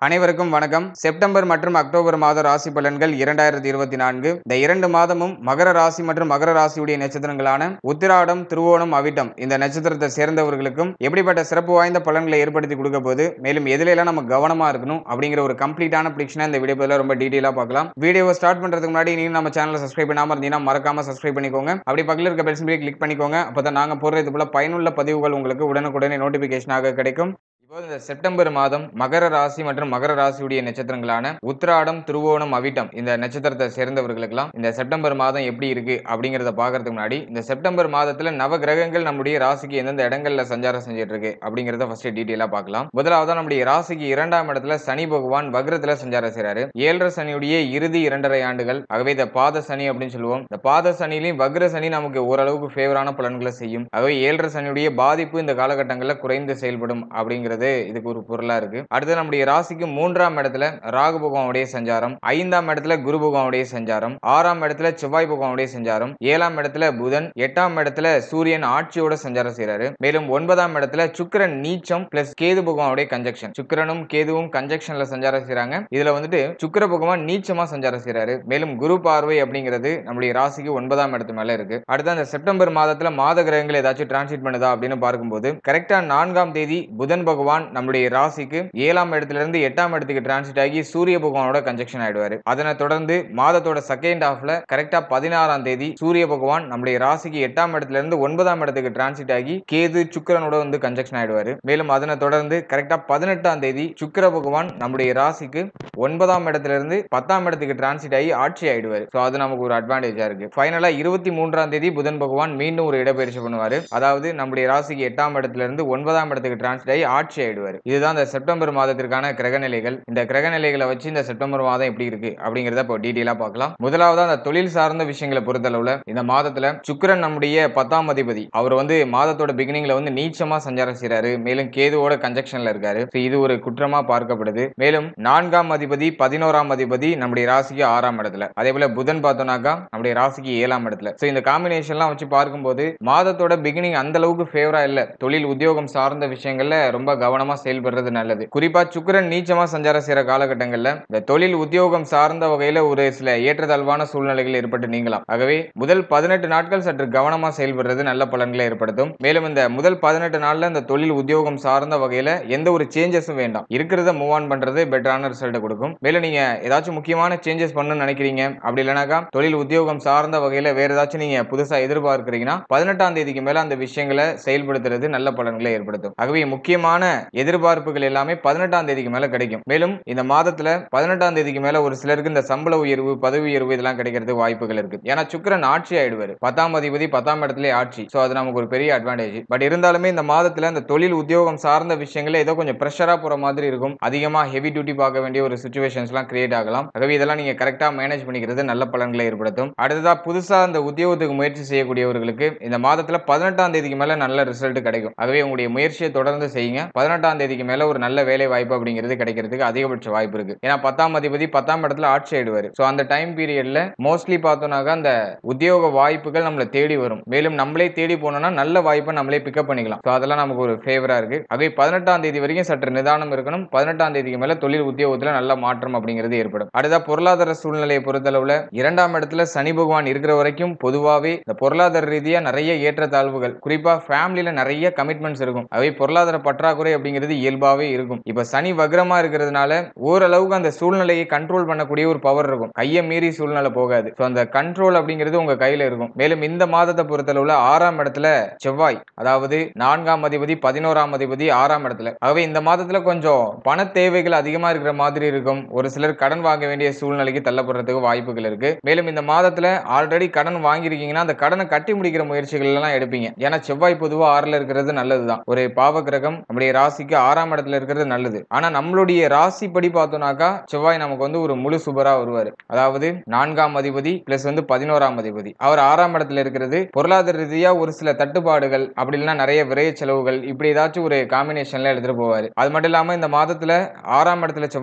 அனைவருக்கும் வணக்கம் செப்டம்பர் மற்றும் அக்டோபர் மாத ராசி பலன்கள் இரண்டாயிரத்தி இருபத்தி நான்கு இந்த இரண்டு மாதமும் மகர ராசி மற்றும் மகர ராசியுடைய நட்சத்திரங்களான உத்திராடம் திருவோணம் அவிட்டம் இந்த நட்சத்திரத்தை சேர்ந்தவர்களுக்கும் எப்படிப்பட்ட சிறப்பு வாய்ந்த பலன்களை ஏற்படுத்தி கொடுக்க போது மேலும் எதுல எல்லாம் நம்ம கவனமா இருக்கணும் அப்படிங்கிற ஒரு கம்ப்ளீட்டான ப்ரிடிக்ஷனை இந்த வீடியோ ரொம்ப டீட்டெயிலாக பார்க்கலாம் வீடியோவை ஸ்டார்ட் பண்றதுக்கு முன்னாடி நீங்க நம்ம சேனலை சப்ஸ்கிரைப் பண்ணாம இருந்தீங்கன்னா மறக்காம சப்ஸ்கிரைப் பண்ணிக்கோங்க அப்படி பக்கத்தில் இருக்க பெல் சிம்பிளை கிளிக் பண்ணிக்கோங்க அப்பதான் நாங்க போடுறது போல பயனுள்ள பதிவுகள் உங்களுக்கு உடனுக்குடனே நோட்டிபிகேஷனாக கிடைக்கும் இப்போ இந்த செப்டம்பர் மாதம் மகர ராசி மற்றும் மகர ராசியுடைய நட்சத்திரங்களான உத்திராடம் திருவோணம் அவிட்டம் இந்த நட்சத்திரத்தை சேர்ந்தவர்களுக்கெல்லாம் இந்த செப்டம்பர் மாதம் எப்படி இருக்கு அப்படிங்கிறத பார்க்கறதுக்கு முன்னாடி இந்த செப்டம்பர் மாதத்துல நவ கிரகங்கள் நம்முடைய ராசிக்கு எந்தெந்த இடங்கள்ல சஞ்சாரம் செஞ்சுட்டு இருக்கு அப்படிங்கிறத ஃபர்ஸ்ட் டீட்டெயிலா பார்க்கலாம் முதலாவது நம்முடைய ராசிக்கு இரண்டாம் இடத்துல சனி பகவான் வக்ரத்துல சஞ்சாரம் செய்றாரு ஏழரை சனியுடைய இறுதி இரண்டரை ஆண்டுகள் ஆகவே இந்த பாத சனி அப்படின்னு சொல்லுவோம் இந்த பாத சனிலையும் வக்ர சனி நமக்கு ஓரளவுக்கு ஃபேவரான பலன்களை செய்யும் ஆகவே ஏழரை சனியுடைய பாதிப்பு இந்த காலகட்டங்களில் குறைந்து செயல்படும் அப்படிங்கிறது இதுக்கு ஒரு பொருளா இருக்கு அடுத்து நம்முடைய ராசிக்கு மூன்றாம் இடத்துல ராகு பகவானுடைய சஞ்சாரம் ஐந்தாம் இடத்துல குரு பகவானுடைய சஞ்சாரம் ஆறாம் இடத்துல செவ்வாய் பகவானுடைய சஞ்சாரம் ஏழாம் இடத்துல புதன் எட்டாம் இடத்துல சூரியன் ஆட்சியோட சஞ்சாரம் செய்றாரு மேலும் ஒன்பதாம் இடத்துல சுக்கிரன் நீச்சம் பிளஸ் கேது பகவானுடைய கன்ஜெக்ஷன் சுக்கிரனும் கேதுவும் கன்ஜெக்ஷன்ல சஞ்சாரம் செய்றாங்க இதுல வந்துட்டு சுக்கிர பகவான் நீச்சமா சஞ்சாரம் செய்றாரு மேலும் குரு பார்வை அப்படிங்கிறது நம்முடைய ராசிக்கு ஒன்பதாம் இடத்து மேல இருக்கு அடுத்து அந்த செப்டம்பர் மாதத்துல மாத கிரகங்கள் ஏதாச்சும் டிரான்சிட் பண்ணுதா அப்படின்னு பார்க்கும்போது கரெக்டா நான்காம் தேதி புதன் பகவான் நம்முடைய ராசிக்கு ஏழாம் இடத்துல இருந்து எட்டாம் இடத்துக்கு டிரான்சிட் ஆகி சூரிய பகவானோட கன்ஜெக்ஷன் ஆயிடுவாரு அதனை தொடர்ந்து மாதத்தோட செகண்ட் ஹாஃப்ல கரெக்டா பதினாறாம் தேதி சூரிய பகவான் நம்முடைய ராசிக்கு எட்டாம் இடத்துல இருந்து ஒன்பதாம் இடத்துக்கு டிரான்சிட் ஆகி கேது சுக்கிரனோட வந்து கன்ஜெக்ஷன் ஆயிடுவாரு மேலும் அதனை தொடர்ந்து கரெக்டா பதினெட்டாம் தேதி சுக்கிர பகவான் நம்முடைய ராசிக்கு ஒன்பதாம் இடத்துல இருந்து பத்தாம் இடத்துக்கு டிரான்சிட் ஆகி ஆட்சி ஆயிடுவாரு ஸோ அது நமக்கு ஒரு அட்வான்டேஜா இருக்கு ஃபைனலா இருபத்தி மூன்றாம் தேதி புதன் பகவான் மீண்டும் ஒரு இடப்பெயர்ச்சி பண்ணுவாரு அதாவது நம்முடைய ராசிக்கு எட்டாம் இடத்துல இருந்து ஒன்பதாம் இடத்துக்கு டிரான்சிட் ஆகி ஆட்சி ஆயிடுவார் இதுதான் இந்த செப்டம்பர் மாதத்திற்கான கிரக நிலைகள் இந்த கிரக நிலைகளை வச்சு இந்த செப்டம்பர் மாதம் எப்படி இருக்கு அப்படிங்கிறத இப்போ டீட்டெயிலா பார்க்கலாம் முதலாவது அந்த தொழில் சார்ந்த விஷயங்களை பொறுத்தளவுல இந்த மாதத்துல சுக்கிரன் நம்முடைய பத்தாம் அதிபதி அவர் வந்து மாதத்தோட பிகினிங்ல வந்து நீச்சமா சஞ்சாரம் செய்றாரு மேலும் கேதுவோட கன்ஜெக்ஷன்ல இருக்காரு So இது ஒரு குற்றமா பார்க்கப்படுது மேலும் நான்காம் அதிபதி பதினோராம் அதிபதி நம்முடைய ராசிக்கு ஆறாம் இடத்துல அதே போல புதன் பார்த்தோம்னாக்கா நம்முடைய ராசிக்கு ஏழாம் இடத்துல ஸோ இந்த காம்பினேஷன்லாம் வச்சு பார்க்கும்போது மாதத்தோட பிகினிங் அந்த அளவுக்கு ஃபேவரா இல்ல தொழில் உத்தியோகம் சார்ந்த விஷயங்கள்ல ரொம்ப கவனமா செயல்படுறது நல்லது குறிப்பா சுக்கிரன் நீச்சமா சஞ்சாரம் செய்யற காலகட்டங்கள்ல இந்த தொழில் உத்தியோகம் சார்ந்த வகையில ஒரு சில ஏற்றத்தாழ்வான சூழ்நிலைகள் ஏற்பட்டு நீங்களாம் ஆகவே முதல் பதினெட்டு நாட்கள் சற்று கவனமா செயல்படுறது நல்ல பலன்களை ஏற்படுத்தும் மேலும் இந்த முதல் பதினெட்டு நாள்ல இந்த தொழில் உத்தியோகம் சார்ந்த வகையில எந்த ஒரு சேஞ்சஸும் வேண்டாம் இருக்கிறத மூவ் ஆன் பண்றது பெட்டரான ரிசல்ட்டை கொடுக்கும் மேலும் நீங்க ஏதாச்சும் முக்கியமான சேஞ்சஸ் பண்ணணும்னு நினைக்கிறீங்க அப்படி இல்லைனாக்கா தொழில் உத்தியோகம் சார்ந்த வகையில வேற ஏதாச்சும் நீங்க புதுசா எதிர்பார்க்கிறீங்கன்னா பதினெட்டாம் தேதிக்கு மேல அந்த விஷயங்களை செயல்படுத்துறது நல்ல பலன்களை ஏற்படுத்தும் ஆகவே முக்கியமான எதிர்பார்ப்புகள் எல்லாமே பதினெட்டாம் தேதிக்கு மேல கிடைக்கும் மேலும் இந்த மாதத்துல பதினெட்டாம் தேதிக்கு மேல ஒரு சிலருக்கு இந்த சம்பள உயர்வு பதவி உயர்வு இதெல்லாம் கிடைக்கிறதுக்கு வாய்ப்புகள் இருக்கு ஏன்னா சுக்கிரன் ஆட்சி ஆயிடுவாரு பத்தாம் அதிபதி பத்தாம் இடத்துல ஆட்சி சோ அது நமக்கு ஒரு பெரிய அட்வான்டேஜ் பட் இருந்தாலுமே இந்த மாதத்துல இந்த தொழில் உத்தியோகம் சார்ந்த விஷயங்களே ஏதோ கொஞ்சம் ப்ரெஷரா போற மாதிரி இருக்கும் அதிகமா ஹெவி டியூட்டி பார்க்க வேண்டிய ஒரு சுச்சுவேஷன்ஸ் எல்லாம் கிரியேட் ஆகலாம் ஆகவே இதெல்லாம் நீங்க கரெக்டா மேனேஜ் பண்ணிக்கிறது நல்ல பலன்களை ஏற்படுத்தும் அடுத்ததா புதுசா இந்த உத்தியோகத்துக்கு முயற்சி செய்யக்கூடியவர்களுக்கு இந்த மாதத்துல பதினெட்டாம் தேதிக்கு மேல நல்ல ரிசல்ட் கிடைக்கும் ஆகவே உங்களுடைய முயற்சியை தொடர்ந்து செய்யுங்க பதினெட்டாம் தேதிக்கு மேல ஒரு நல்ல வேலை வாய்ப்பு அப்படிங்கிறது கிடைக்கிறதுக்கு அதிகபட்ச வாய்ப்பு இருக்கு ஏன்னா பத்தாம் அதிபதி பத்தாம் இடத்துல ஆட்சி ஆயிடுவாரு ஸோ அந்த டைம் பீரியட்ல மோஸ்ட்லி பார்த்தோம்னாக்கா அந்த உத்தியோக வாய்ப்புகள் நம்மளை தேடி வரும் மேலும் நம்மளே தேடி போனோம்னா நல்ல வாய்ப்பை நம்மளே பிக்கப் பண்ணிக்கலாம் ஸோ அதெல்லாம் நமக்கு ஒரு ஃபேவரா இருக்கு ஆகவே பதினெட்டாம் தேதி வரைக்கும் சற்று நிதானம் இருக்கணும் பதினெட்டாம் தேதிக்கு மேல தொழில் உத்தியோகத்துல நல்ல மாற்றம் அப்படிங்கிறது ஏற்படும் அடுத்தா பொருளாதார சூழ்நிலையை பொறுத்தளவுல இரண்டாம் இடத்துல சனி பகவான் இருக்கிற வரைக்கும் பொதுவாகவே இந்த பொருளாதார ரீதியா நிறைய ஏற்றத்தாழ்வுகள் குறிப்பா ஃபேமிலியில நிறைய கமிட்மெண்ட்ஸ் இருக்கும் அவை பொருளாதார பற்றாக்குறை அப்படிங்கிறது இயல்பாவே இருக்கும் இப்ப சனி வக்ரமா இருக்கிறதுனால ஓரளவுக்கு அந்த சூழ்நிலையை கண்ட்ரோல் பண்ணக்கூடிய ஒரு பவர் இருக்கும் கையை மீறி சூழ்நிலை போகாது ஸோ அந்த கண்ட்ரோல் அப்படிங்கிறது உங்க கையில இருக்கும் மேலும் இந்த மாதத்தை பொறுத்தளவுல ஆறாம் இடத்துல செவ்வாய் அதாவது நான்காம் அதிபதி பதினோராம் அதிபதி ஆறாம் இடத்துல ஆகவே இந்த மாதத்துல கொஞ்சம் பண தேவைகள் அதிகமா இருக்கிற மாதிரி இருக்கும் ஒரு சிலர் கடன் வாங்க வேண்டிய சூழ்நிலைக்கு தள்ளப்படுறதுக்கு வாய்ப்புகள் இருக்கு மேலும் இந்த மாதத்துல ஆல்ரெடி கடன் வாங்கியிருக்கீங்கன்னா அந்த கடனை கட்டி முடிக்கிற முயற்சிகள் எல்லாம் எடுப்பீங்க ஏன்னா செவ்வாய் பொதுவா ஆறுல இருக்கிறது நல்லதுதான் ஒரு பாவ கிரகம் நம்முடைய ராசிக்கு ஆறாம் இடத்துல இருக்கிறது நல்லது ஆனா நம்மளுடைய ராசி படி பார்த்தோம்னாக்கா செவ்வாய் நமக்கு வந்து ஒரு முழு சுபரா வருவாரு அதாவது நான்காம் அதிபதி பிளஸ் வந்து பதினோராம் அதிபதி அவர் ஆறாம் இடத்துல இருக்கிறது பொருளாதார ரீதியா ஒரு சில தட்டுப்பாடுகள் அப்படி இல்லைன்னா நிறைய விரைய செலவுகள் இப்படி ஏதாச்சும் ஒரு காம்பினேஷன்ல எடுத்துட்டு போவாரு அது மட்டும் இல்லாம இந்த மாதத்துல ஆறாம் இடத்துல செவ்வாய் பகவான்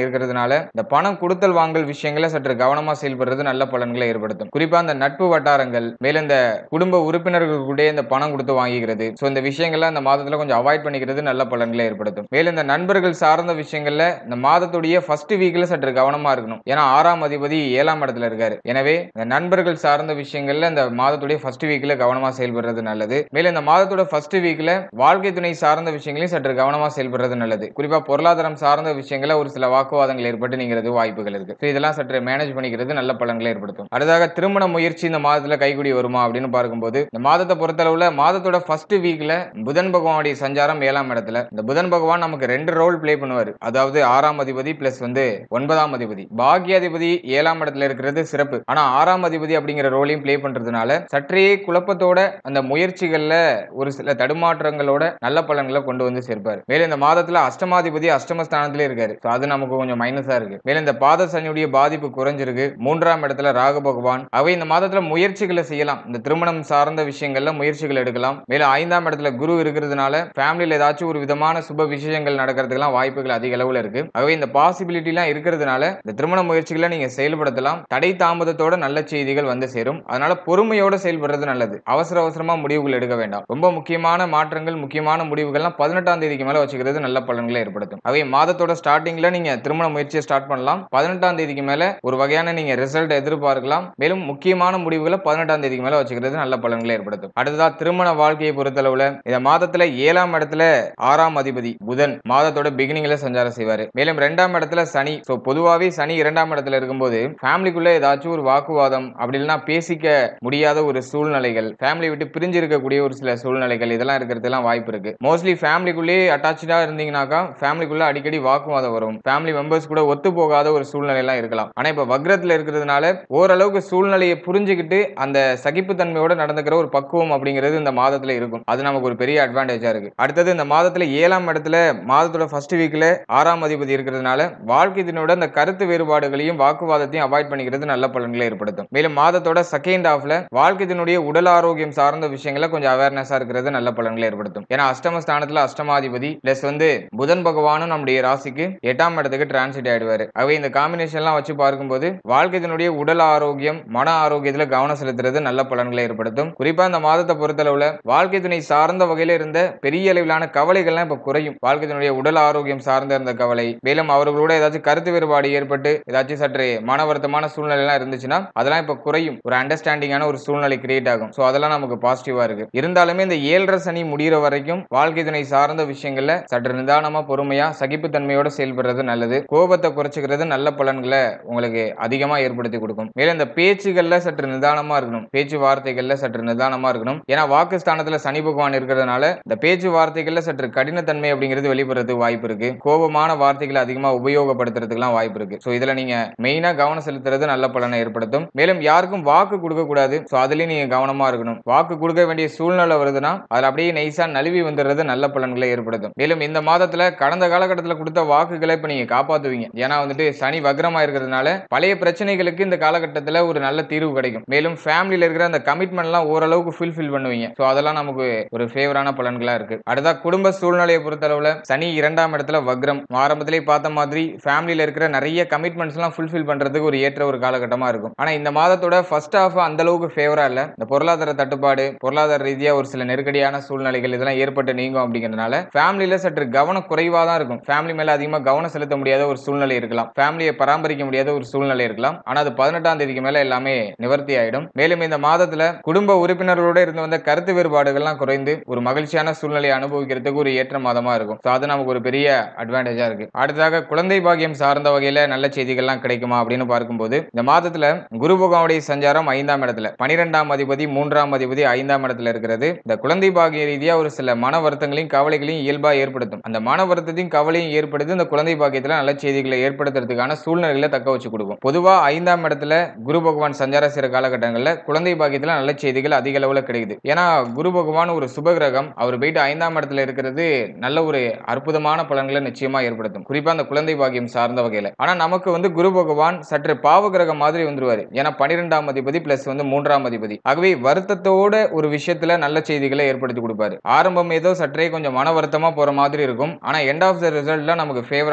இருக்கிறதுனால இந்த பணம் கொடுத்தல் வாங்கல் விஷயங்களை சற்று கவனமா செயல்படுறது நல்ல பலன்களை ஏற்படுத்தும் குறிப்பா இந்த நட்பு வட்டாரங்கள் மேலும் இந்த குடும்ப உறுப்பினர்களுடைய இந்த பணம் கொடுத்து வாங்கிக்கிறது ஸோ இந்த விஷயங்கள்லாம் இந்த மாதத்துல கொஞ்சம் அவாய்ட் பண்ணிக்கிறது நல்ல பலன்களை ஏற்படுத்தும் மேலும் இந்த நண்பர்கள் சார்ந்த விஷயங்கள்ல இந்த மாதத்துடைய ஃபர்ஸ்ட் வீக்ல சற்று கவனமா இருக்கணும் ஏன்னா ஆறாம் அதிபதி ஏழாம் இடத்துல இருக்காரு எனவே இந்த நண்பர்கள் சார்ந்த விஷயங்கள்ல இந்த மாதத்துடைய ஃபர்ஸ்ட் வீக்ல கவனமா செயல்படுறது நல்லது மேலும் இந்த மாதத்தோட ஃபர்ஸ்ட் வீக்ல வாழ்க்கை துணை சார்ந்த விஷயங்களையும் சற்று கவனமா செயல்படுறது நல்லது குறிப்பா பொருளாதாரம் சார்ந்த விஷயங்கள ஒரு சில வாக்குவாதங்கள் ஏற்பட்டு நீங்கிறது வாய்ப்புகள் இருக்கு So இதெல்லாம் சற்று மேனேஜ் பண்ணிக்கிறது நல்ல பலன்களை ஏற்படுத்தும் அடுத்ததாக திருமண முயற்சி இந்த மாதத்துல கைகூடி வருமா அப்படின்னு பார்க்கும்போது இந்த மாதத்தை பொறுத்தளவுல மாதத்தோட ஃபர்ஸ்ட் வீக்ல புதன் பகவானுடைய சஞ்சாரம் ஏழாம் இடத்துல இந்த புதன் பகவான் நமக்கு ரெண்டு ரோல் ப்ளே பண்ணுவார் அதாவது ஆறாம் அதிபதி பிளஸ் வந்து ஒன்பதாம் அதிபதி பாக்கியாதிபதி ஏழாம் இடத்துல இருக்கிறது சிறப்பு ஆனா ஆறாம் அதிபதி அப்படிங்கிற ரோலையும் ப்ளே பண்றதுனால சற்றே குழப்பத்தோட அந்த முயற்சிகள்ல ஒரு சில தடுமாற்றங்களோட நல்ல பலன்களை கொண்டு வந்து சேர்ப்பார் மேலும் இந்த மாதத்துல அஷ்டமாதிபதி அஷ்டமஸ்தானத்திலே இருக்காரு So அது நமக்கு கொஞ்சம் மைனஸா இருக்கு மேலும் இந்த பாத சனியுடைய பாதிப்பு குறைஞ்சிருக்கு மூன்றாம் இடத்துல ராகு பகவான் அவை இந்த மாதத்துல முயற்சிகளை செய்யலாம் இந்த திருமணம் சார்ந்த விஷயங்கள்ல முயற்சிகள் எடுக்கலாம் மேலும் ஐந்தாம் இடத்துல குரு இருக்கிறதுனால ஃபேமிலியில ஏதாச்சும் ஒரு விதமான சுப விஷயங்கள் நடக்கிறதுக்கெல்லாம் வாய்ப்புகள் அதிக அளவுல இருக்கு ஆகவே இந்த பாசிபிலிட்டி எல்லாம் இருக்கிறதுனால இந்த திருமண முயற்சிகளை நீங்க செயல்படுத்தலாம் தடை தாமதத்தோட நல்ல செய்திகள் வந்து சேரும் அதனால பொறுமையோட செயல்படுறது நல்லது அவசர அவசரமா முடிவுகள் எடுக்க வேண்டாம் ரொம்ப முக்கியமான மாற்றங்கள் முக்கியமான முடிவுகள்லாம் பதினெட்டாம் தேதிக்கு மேல வச்சுக்கிறது நல்ல பலன்களை ஏற்படுத்தும் அவை மாதத்தோட ஸ்டார்டிங்ல நீங்க திருமண முயற்சியை ஸ்டார்ட் பண்ணலாம் பதினெட்டாம் தேதிக்கு மேல ஒரு வகையான நீங்க ரிசல்ட் எதிர்பார்க்கலாம் மேலும் முக்கியமான முடிவுகளை பதினெட்டாம் தேதிக்கு மேல வச்சுக்கிறது நல்ல பலன்களை ஏற்படுத்தும் அடுத்ததா திருமண வாழ்க்கையை பொறுத்தளவுல இந்த மாதத்துல ஏழாம் இடத்துல ஆறாம் அதிபதி புதன் மாதத்தோட பிகினிங்ல சஞ்சாரம் செய்வாரு மேலும் ரெண்டாம் இடத்துல சனி சோ பொதுவாவே சனி இரண்டாம் இடத்துல இருக்கும்போது ஃபேமிலிக்குள்ள ஏதாச்சும் ஒரு வாக்குவாதம் அப்படி இல்லைன்னா பேசிக்க முடியாத ஒரு சூழ்நிலைகள் ஃபேமிலி விட்டு பிரிஞ்சு இருக்கக்கூடிய ஒரு சில சூழ்நிலைகள் இதெல்லாம் இருக்கிறதுலாம் வாய்ப்பு இருக்கு மோஸ்ட்லி ஃபேமிலிக்குள்ளேயே அட்டாச்சா இருந்தீங்கன்னாக்கா ஃபேமிலிக்குள்ள அடிக்கடி வாக்குவாதம் வரும் ஃபேமிலி மெம்பர்ஸ் கூட ஒத்து போகாத ஒரு சூழ்நிலை எல்லாம் இருக்கலாம் ஆனா இப்ப வக்ரத்துல இருக்கிறதுனால ஓரளவுக்கு சூழ்நிலையை புரிஞ்சுக்கிட்டு அந்த சகிப்புத்தன்மையோட நடந்துக்கிற ஒரு பக்குவம் அப்படிங்கிறது இந்த மாதத்துல இருக்கும் அது நமக்கு ஒரு பெரிய அட்வான்டேஜா இருக்கு அடுத்தது இந்த மாதத்துல ஏழாம் இடத்துல மாதத்தோட ஃபர்ஸ்ட் வீக்ல ஆறாம் அதிபதி இருக்கிறதுனால வாழ்க்கை தினோட இந்த கருத்து வேறுபாடுகளையும் வாக்குவாதத்தையும் அவாய்ட் பண்ணிக்கிறது நல்ல பலன்களை ஏற்படுத்தும் மேலும் மாதத்தோட செகண்ட் ஹாஃப்ல வாழ்க்கை தினுடைய உடல் ஆரோக்கியம் சார்ந்த விஷயங்கள கொஞ்சம் அவேர்னஸா இருக்கிறது நல்ல பலன்களை ஏற்படுத்தும் ஏன்னா அஷ்டம ஸ்தானத்துல அஷ்டமாதிபதி பிளஸ் வந்து புதன் பகவானும் நம்முடைய ராசிக்கு எட்டாம் இடத்துக்கு டிரான்சிட் ஆயிடுவாரு அவை இந்த காம்பினேஷன் எல்லாம் வச்சு பார்க்கும்போது வாழ்க்கை தினுடைய உடல் ஆரோக்கியம் மன ஆரோக்கியத்துல கவனம் செலுத்துறது நல்ல பலன்களை ஏற்படுத்தும் குறிப்பா இந்த மாதத்தை பொறுத்தளவுல வாழ்க்கை துணை சார்ந்த வகையில இருந்த பெரிய அளவிலான கவலைகள்லாம் இப்ப குறையும் வாழ்க்கை துணையுடைய உடல் ஆரோக்கியம் சார்ந்த இருந்த கவலை மேலும் அவர்களோட ஏதாச்சும் கருத்து வேறுபாடு ஏற்பட்டு ஏதாச்சும் சற்று மன வருத்தமான சூழ்நிலை எல்லாம் இருந்துச்சுன்னா அதெல்லாம் இப்ப குறையும் ஒரு அண்டர்ஸ்டாண்டிங்கான ஒரு சூழ்நிலை கிரியேட் ஆகும் சோ அதெல்லாம் நமக்கு பாசிட்டிவா இருக்கு இருந்தாலுமே இந்த ஏழரை சனி முடிகிற வரைக்கும் வாழ்க்கை துணை சார்ந்த விஷயங்கள்ல சற்று நிதானமா பொறுமையா சகிப்புத்தன்மையோட செயல்படுறது நல்லது கோபத்தை குறைச்சிக்கிறது நல்ல பலன்களை உங்களுக்கு அதிகமா ஏற்படுத்தி கொடுக்கும் மேலும் இந்த பேச்சுகள்ல சற்று நிதானமா இருக்கணும் பேச்சு வார்த்தைகள்ல சற்று நிதானமா இருக்கணும் ஏன்னா வாக்கு ஸ்தானத்துல சனி பகவான் இருக்கிறதுனால இந்த பேச்சு வார்த்தைகள்ல சற்று கடினத்தன்மை அப்படிங்கிறது வெளிப்படுறதுக்கு வாய்ப்பு இருக்கு கோபமான வார்த்தைகளை அதிகமா உபயோகப்படுத்துறதுக்குலாம் வாய்ப்பு இருக்கு சோ இதுல நீங்க மெயினா கவனம் செலுத்துறது நல்ல பலனை ஏற்படுத்தும் மேலும் யாருக்கும் வாக்கு கொடுக்க கூடாது சோ அதுலயும் நீங்க கவனமா இருக்கணும் வாக்கு கொடுக்க வேண்டிய சூழ்நிலை வருதுன்னா அதுல அப்படியே நைஸா நழுவி வந்துடுறது நல்ல பலன்களை ஏற்படுத்தும் மேலும் இந்த மாதத்துல கடந்த காலகட்டத்துல கொடுத்த வாக்குகளை இப்ப நீங்க காப்பாத்துவீங்க ஏன்னா வந்துட்டு சனி வக்ரமா இருக்கிறதுனால பழைய பிரச்சனைகளுக்கு இந்த காலகட்டத்துல ஒரு நல்ல தீர்வு கிடைக்கும் மேலும் ஃபேமிலியில இருக்கிற அந்த கமிட்மெண்ட் எல்லாம் ஓரளவுக்கு ஃபுல்ஃபில் பண்ணுவீங்க சோ அதெல்லாம் நமக்கு ஒரு ஃபேவரான பலன்களா இருக்கு அடுத்தா குடும்ப சூழ்நிலையை பொறுத்தளவுல சனி இரண்டாம் இடத்துல வக்ரம் ஆரம்பத்திலே பார்த்த மாதிரி ஃபேமிலியில இருக்கிற நிறைய கமிட்மெண்ட்ஸ் எல்லாம் ஃபுல்ஃபில் பண்றதுக்கு ஒரு ஏற்ற ஒரு காலகட்டமா இருக்கும் ஆனா இந்த மாதத்தோட ஃபர்ஸ்ட் ஹாஃப் அந்த அளவுக்கு ஃபேவரா இல்ல இந்த பொருளாதார தட்டுப்பாடு பொருளாதார ரீதியா ஒரு சில நெருக்கடியான சூழ்நிலைகள் இதெல்லாம் ஏற்பட்டு நீங்கும் அப்படிங்கிறதுனால ஃபேமிலியில சற்று கவனம் குறைவா தான் இருக்கும் ஃபேமிலி மேல அதிகமா கவனம் செலுத்த முடியாத ஒரு சூழ்நிலை இருக்கலாம் ஃபேமிலியை பராமரிக்க முடியாத ஒரு சூழ்நிலை இருக்கலாம் ஆனா அது பதினெட்டாம் தேதிக்கு மேல எல்லாமே நிவர்த்தி ஆயிடும் மேலும் இந்த மாதத்துல குடும்ப உறுப்பினர்களோட இருந்து வந்த கருத்து வேறுபாடுகள்லாம் குறைந்து ஒரு மகிழ்ச்சியான சூழ்நிலையை அனுபவிக்கிறதுக்கு ஒரு ஏற்ற மாதமா இருக்கும் So அது நமக்கு ஒரு பெரிய அட்வான்டேஜா இருக்கு அடுத்ததாக குழந்தை பாக்கியம் சார்ந்த வகையில நல்ல செய்திகள்லாம் கிடைக்குமா அப்படின்னு பார்க்கும்போது இந்த மாதத்துல குரு பகவானுடைய சஞ்சாரம் ஐந்தாம் இடத்துல பனிரெண்டாம் அதிபதி மூன்றாம் அதிபதி ஐந்தாம் இடத்துல இருக்கிறது இந்த குழந்தை பாக்கிய ரீதியா ஒரு சில மன வருத்தங்களையும் கவலைகளையும் இயல்பா ஏற்படுத்தும் அந்த மன வருத்தத்தையும் கவலையும் ஏற்படுத்தி இந்த குழந்தை பாக்கியத்துல நல்ல செய்திகளை ஏற்படுத்துறதுக்கான சூழ்நிலைகளை தக்க வச்சு கொடுக்கும் பொதுவா ஐந்தாம் இடத்துல குரு பகவான் சஞ்சார செய்யற காலகட்டங்கள்ல குழந்தை பாக்கியத்துல நல்ல செய்திகள் அதிக அளவுல கிடைக்குது ஏன்னா குரு பகவான் ஒரு சுப கிரகம் அவர் போயிட்டு ஐந்தாம் இடத்துல இருக்கிறது நல்ல ஒரு அற்புதமான பலன்களை நிச்சயமா ஏற்படுத்தும் குறிப்பா அந்த குழந்தை பாக்கியம் சார்ந்த வகையில ஆனா நமக்கு வந்து குரு பகவான் சற்று பாவ கிரகம் மாதிரி வந்துருவாரு ஏன்னா பன்னிரெண்டாம் அதிபதி பிளஸ் வந்து மூன்றாம் அதிபதி ஆகவே வருத்தத்தோட ஒரு விஷயத்துல நல்ல செய்திகளை ஏற்படுத்தி கொடுப்பாரு ஆரம்பம் ஏதோ சற்றே கொஞ்சம் மன வருத்தமா போற மாதிரி இருக்கும் ஆனா எண்ட் ஆஃப் த ரிசல்ட்ல நமக்கு ஃபேவரான பலன்களை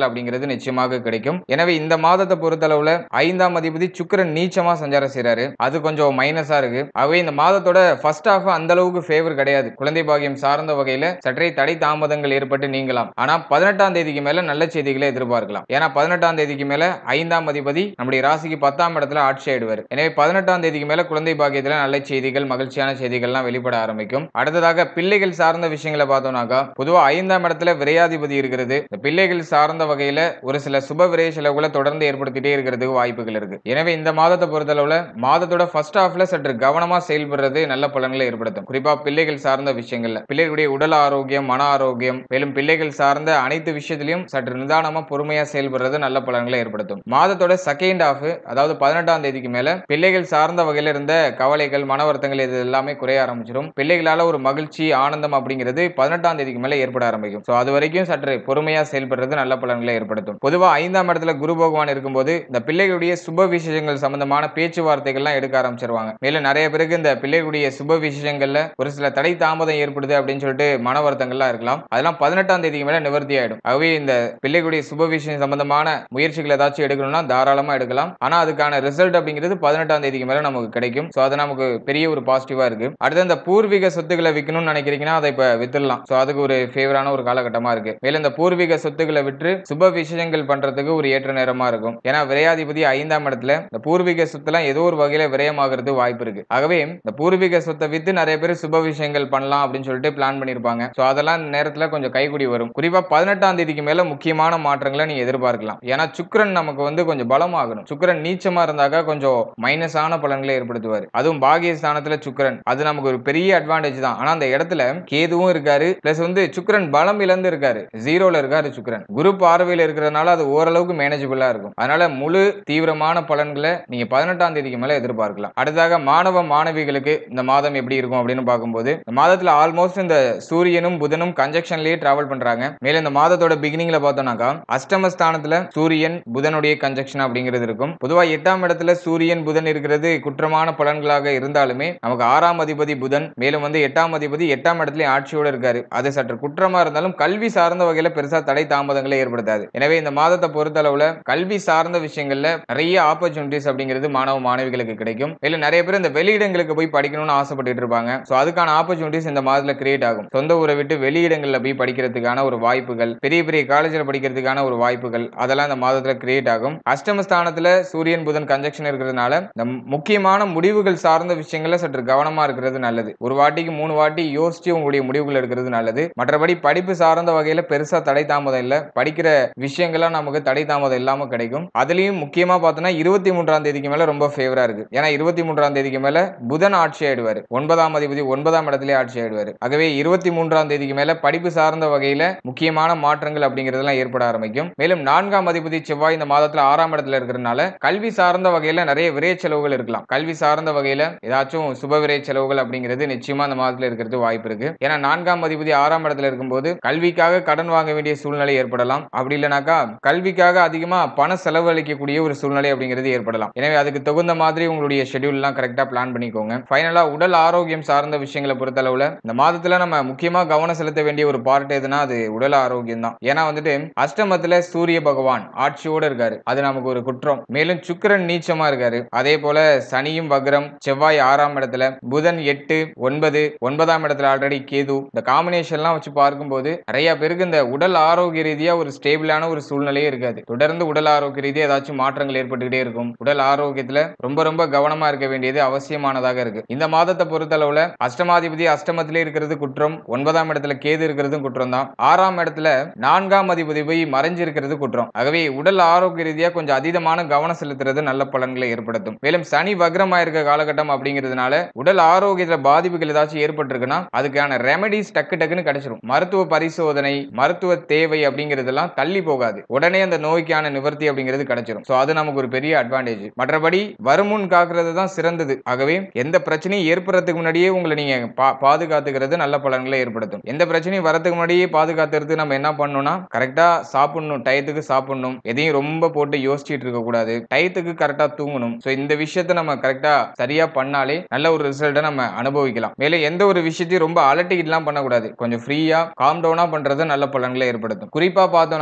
பலன்கள் அப்படிங்கிறது நிச்சயமாக கிடைக்கும் எனவே இந்த மாதத்தை பொறுத்தளவுல ஐந்தாம் அதிபதி சுக்கிரன் நீச்சமா சஞ்சாரம் செய்றாரு அது கொஞ்சம் மைனஸா இருக்கு ஆகவே இந்த மாதத்தோட ஃபர்ஸ்ட் ஹாஃப் அந்த அளவுக்கு ஃபேவர் கிடையாது குழந்தை பாக்கியம் சார்ந்த வகையில சற்றே தடை தாமதங்கள் ஏற்பட்டு நீங்கலாம் ஆனா பதினெட்டாம் தேதிக்கு மேல நல்ல செய்திகளை எதிர்பார்க்கலாம் ஏன்னா பதினெட்டாம் தேதிக்கு மேல ஐந்தாம் அதிபதி நம்முடைய ராசிக்கு பத்தாம் இடத்துல ஆட்சி ஆயிடுவார் எனவே பதினெட்டாம் தேதிக்கு மேல குழந்தை பாக்கியத்துல நல்ல செய்திகள் மகிழ்ச்சியான செய்திகள்லாம் வெளிப்பட ஆரம்பிக்கும் அடுத்ததாக பிள்ளைகள் சார்ந்த விஷயங்களை பார்த்தோம்னாக்கா பொதுவா ஐந்தாம் இடத்துல விரையாதிபதி இருக்கிறது இந்த பிள்ளைகள் சார்ந்த வகையில ஒரு சில சுப விரைய செலவுகளை தொடர்ந்து ஏற்படுத்திட்டே இருக்கிறதுக்கு வாய்ப்புகள் இருக்கு எனவே இந்த மாதத்தை பொறுத்தளவுல மாதத்தோட ஃபர்ஸ்ட் ஹாஃப்ல சற்று கவனமா செயல்படுறது நல்ல பலன்களை ஏற்படுத்தும் குறிப்பா பிள்ளைகள் சார்ந்த விஷயங்கள்ல பிள்ளைகளுடைய உடல் ஆரோக்கியம் மன ஆரோக்கியம் மேலும் பிள்ளைகள் சார்ந்த அனைத்து விஷயத்திலையும் சற்று நிதானமா பொறுமையா செயல்படுறது நல்ல பலன்களை ஏற்படுத்தும் மாதத்தோட செகண்ட் ஹாஃப் அதாவது பதினெட்டாம் தேதிக்கு மேல பிள்ளைகள் சார்ந்த வகையில இருந்த கவலைகள் மன வருத்தங்கள் இது எல்லாமே குறைய ஆரம்பிச்சிடும் பிள்ளைகளால ஒரு மகிழ்ச்சி ஆனந்தம் அப்படிங்கிறது பதினெட்டாம் தேதிக்கு மேல ஏற்பட ஆரம்பிக்கும் சோ அது வரைக்கும் சற்று பொறுமையா செயல்படுறது நல்ல பலன்களை ஏற்படுத்தும் பொதுவா ஐந்தாம் இடத்துல குரு பகவான் இருக்கும்போது இந்த பிள்ளைகளுடைய சுப விசேஷங்கள் சம்பந்தமான பேச்சுவார்த்தைகள்லாம் எடுக்க ஆரம்பிச்சிருவாங்க மேலும் நிறைய பேருக்கு இந்த பிள்ளைகளுடைய சுப விசேஷங்கள்ல ஒரு சில தடை தாமதம் ஏற்படுது அப்படின்னு சொல்லிட்டு மன வருத்தங்கள்லாம் இருக்கலாம் அதெல்லாம் பதினெட்டாம் தேதிக்கு மேல நிவர்த்தி ஆயிடும் ஆகவே இந்த பிள்ளைகளுடைய சுப விஷயம் சம்பந்தமான முயற்சிகள் ஏதாச்சும் எடுக்கணும்னா தாராளமா எடுக்கலாம் ஆனா அதுக்கான ரிசல்ட் அப்படிங்கிறது பதினெட்டாம் தேதிக்கு மேல நமக்கு கிடைக்கும் சோ அது நமக்கு பெரிய ஒரு பாசிட்டிவா இருக்கு அடுத்து இந்த பூர்வீக சொத்துக்களை விற்கணும்னு நினைக்கிறீங்கன்னா அதை இப்ப வித்துடலாம் சோ அதுக்கு ஒரு ஃபேவரான ஒரு காலகட்டமா இருக்கு மேலும் இந்த பூர்வீக சொத்துக்களை விற்று சுப விஷயங்கள் பண்றதுக்கு ஒரு ஏற்ற நேரமா இருக்கும் ஏன்னா விரையாதிபதி ஐந்தாம் இடத்துல இந்த பூர்வீக சொத்துலாம் ஏதோ ஒரு வகையில விரயமாகிறது வாய்ப்பு இருக்கு ஆகவே இந்த பூர்வீக சொத்தை வித்து நிறைய பேர் சுப விஷயங்கள் பண்ணலாம் அப்படின்னு சொல்லிட்டு பிளான் பண்ணிருப்பாங்க சோ அதெல்லாம் இந்த நேரத்துல கொஞ்சம் கைகூடி வரும் குறிப்பா பதினெட்டாம் தேதிக்கு மேல முக்கியமான மாற்றங்களை நீங்க எதிர்பார்க்கலாம் ஏன்னா சுக்கிரன் நமக்கு வந்து கொஞ்சம் பலமாகணும் சுக்கிரன் நீச்சமா இருந்தாக்கா கொஞ்சம் மைனஸான பலன்களை ஏற்படுத்துவார் அதுவும் பாகியஸ்தானத்துல சுக்கிரன் அது நமக்கு ஒரு பெரிய அட்வான்டேஜ் தான் ஆனா அந்த இடத்துல கேதுவும் இருக்காரு பிளஸ் வந்து சுக்கிரன் பலம் இழந்து இருக்காரு ஜீரோல இருக்காரு சுக்கிரன் குரு பார்வையில இருக்கிறதுனால அது ஓரளவுக்கு மேனேஜபிளா இருக்கும் அதனால முழு தீவிரமான பலன்களை நீங்க பதினெட்டாம் தேதிக்கு மேல எதிர்பார்க்கலாம் அடுத்ததாக மாணவ மாணவிகளுக்கு இந்த மாதம் எப்படி இருக்கும் அப்படின்னு பார்க்கும்போது இந்த மாதத்துல ஆல்மோஸ்ட் இந்த சூரியனும் புதனும் கன்ஜெக்ஷன்லயே டிராவல் பண்றாங்க மேலும் இந்த மாதத்தோட பிகினிங்ல பார்த்தோம்னாக்கா அஷ்டமஸ்தானத்துல சூரியன் புதனுடைய கன்ஜெக்ஷன் அப்படிங்கிறது இருக்கும் பொதுவா எட்டாம் இடத்துல சூரியன் புதன் இருக்கிறது குற்றமான பலன்களாக இருந்தாலுமே நமக்கு ஆறாம் அதிபதி புதன் மேலும் வந்து எட்டாம் அதிபதி எட்டாம் இடத்துலயும் ஆட்சியோட இருக்காரு அது சற்று குற்றமா இருந்தாலும் கல்வி சார்ந்த வகையில பெருசா தடை தாமதங்களை ஏற்படுத்தாது எனவே இந்த மாதத்தை பொறுத்தளவுல கல்வி சார்ந்த விஷயங்கள்ல நிறைய ஆப்பர்ச்சுனிட்டிஸ் அப்படிங்கிறது மாணவ மாணவிகளுக்கு கிடைக்கும் மேலும் நிறைய பேர் இந்த வெளியிடங்களுக்கு போய் படிக்கணும்னு ஆசைப்பட்டுட்டு இருப்பாங்க சோ அதுக்கான ஆப்பர்ச்சுனிட்டிஸ் இந்த மாதத்துல கிரியேட் ஆகும் சொந்த ஊரை விட்டு வெளியிடங்கள்ல போய் படிக்கிறதுக்கான ஒரு வாய்ப்புகள் பெரிய பெரிய காலேஜ்ல படிக்கிறதுக்கான ஒரு வாய்ப்புகள் அதெல்லாம் இந்த மாதத்துல கிரியேட் ஆகும் அஷ்டமஸ்தானத்துல சூரியன் புதன் கன்ஜெக்ஷன் இருக்கிறதுனால இந்த முக்கியமான முடிவுகள் சார்ந்த விஷயங்கள்ல சற்று கவனமா இருக்கிறது நல்லது ஒரு வாட்டிக்கு மூணு வாட்டி யோசிச்சு உங்களுடைய முடிவுகள் எடுக்கிறது நல்லது மற்றபடி படிப்பு சார்ந்த வகையில பெருசா தடை தாமதம் இல்ல படிக்கிற விஷயங்கள்லாம் நமக்கு தடை தாமதம் இல்லாம கிடைக்கும் அதுலயும் முக்கியமா பார்த்தோம்னா இருபத்தி மூன்றாம் தேதிக்கு மேல ரொம்ப ஃபேவரா இருக்கு ஏன்னா இருபத்தி மூன்றாம் தேதிக்கு மேல புதன் ஆட்சி ஆயிடுவாரு ஒன்பதாம் அதிபதி ஒன்பதாம் இடத்திலே ஆட்சி ஆயிடுவாரு ஆகவே இருபத்தி மூன்றாம் தேதிக்கு மேல படிப்பு சார்ந்த வகையில முக்கியமான மாற்றங்கள் அப்படிங்கிறதெல்லாம் ஏற்பட ஆரம்பிக்கும் மேலும் நான்காம் அதிபதி செவ்வாய் இந்த மாதத்துல ஆறாம் இடத்துல இருக்கிறதுனால கல்வி சார்ந்த வகையில நிறைய விரைய செலவுகள் இருக்கலாம் கல்வி சார்ந்த வகையில ஏதாச்சும் சுப விரைய செலவுகள் அப்படிங்கிறது நிச்சயமா இந்த மாதத்துல இருக்கிறது வாய்ப்பு இருக்கு ஏன்னா நான்காம் அதிபதி ஆறாம் இடத்துல இருக்கும்போது கல்விக்காக கடன் வாங்க வேண்டிய சூழ்நிலை ஏற்படலாம் அப்படி இல்லைனாக்கா கல்விக்காக அதிகமா பண செலவழிக்கக்கூடிய ஒரு சூழ்நிலை அப்படிங்கிறது ஏற்படலாம் எனவே அதுக்கு தகுந்த மாதிரி உங்களுடைய ஷெட்யூல் எல்லாம் கரெக்டா பிளான் பண்ணிக்கோங்க ஃபைனலா உடல் ஆரோக்கியம் சார்ந்த விஷயங்களை பொறுத்தளவுல இந்த மாதத்துல நம்ம முக்கியமா கவனம் செலுத்த வேண்டிய ஒரு பார்ட் எதுனா அது உடல் ஆரோக்கியம் தான் ஏன்னா வந்துட்டு அஷ்டமத்துல சூரிய பகவான் ஆட்சியோட இருக்காரு அது நமக்கு ஒரு குற்றம் மேலும் சுக்கிரன் நீச்சமா இருக்காரு அதே போல சனியும் வக்ரம் செவ்வாய் ஆறாம் இடத்துல புதன் எட்டு ஒன்பது ஒன்பதாம் இடத்துல ஆல்ரெடி கேது இந்த காம்பினேஷன்லாம் வச்சு பார்க்கும்போது நிறைய பேருக்கு இந்த உடல் ஆரோக்கிய ரீதியா ஒரு ஸ்டேபிளான ஒரு சூழ்நிலையே இருக்காது தொடர்ந்து உடல் ஆரோக்கிய ரீதியா ஏதாச்சும் மாற்றங்கள் ஏற்பட்டுக்கிட்டே இருக்கும் உடல் ஆரோக்கியத்துல ரொம்ப ரொம்ப கவனமா இருக்க வேண்டியது அவசியமானதாக இருக்கு இந்த மாதத்தை பொறுத்தளவுல அஷ்டமாதிபதி அஷ்டமத்திலே இருக்கிறது குற்றம் ஒன்பதாம் இடத்துல கேது இருக்கிறதும் குற்றம் தான் ஆறாம் இடத்துல நான்காம் அதிபதி போய் மறைஞ்சிருக்கிறது குற்றம் ஆகவே உடல் ஆரோக்கிய ரீதியா கொஞ்சம் அதீதமான கவனம் செலுத்துறது நல்ல பலன்களை ஏற்படுத்தும் மேலும் சனி வக்ரமா இருக்க காலகட்டம் அப்படிங்கிறதுனால உடல் ஆரோக்கியத்துல பாதிப்புகள் ஏதாச்சும் ஏற்பட்டிருக்குன்னா அதுக்கான ரெமெடிஸ் டக்கு டக்குன்னு கிடைச்சிரும் மருத்துவ பரிசோதனை மருத்துவ தேவை அப்படிங்கிறதெல்லாம் தள்ளி போகாது உடனே அந்த நோய்க்கான நிவர்த்தி அப்படிங்கிறது கிடைச்சிரும் சோ அது நமக்கு ஒரு பெரிய அட்வான்டேஜ் மற்றபடி வருமுன் காக்கிறது தான் சிறந்தது ஆகவே எந்த பிரச்சனையும் ஏற்படுறதுக்கு முன்னாடியே உங்களை நீங்க பா- பாதுகாத்துக்கிறது நல்ல பலன்களை ஏற்படுத்தும் எந்த பிரச்சனையும் வரதுக்கு முன்னாடியே பாதுகாத்துறது நம்ம என்ன பண்ணணும்னா கரெக்டா சாப்பிடணும் டயத்துக்கு சாப்பிடணும் எதையும் ரொம்ப போட்டு யோசிச்சுட்டு இருக்க கூடாது டயத்துக்கு கரெக்டா தூங்கணும் சோ இந்த விஷயத்தை நம்ம கரெக்டா சரியா பண்ணாலே நல்ல ஒரு ரிசல்ட்டை நம்ம அனுபவிக்கலாம் மேலும் எந்த ஒரு விஷயத்தையும் ரொம்ப அலட்டிக்கிட்டுலாம் பண்ணக்கூடாது கொஞ்சம் ஃப்ரீயா காம் டவுனா பண்றது நல்ல பலன்களை ஏற்படுத்தும் குறிப்பா பார்த்தோம்னாக்கா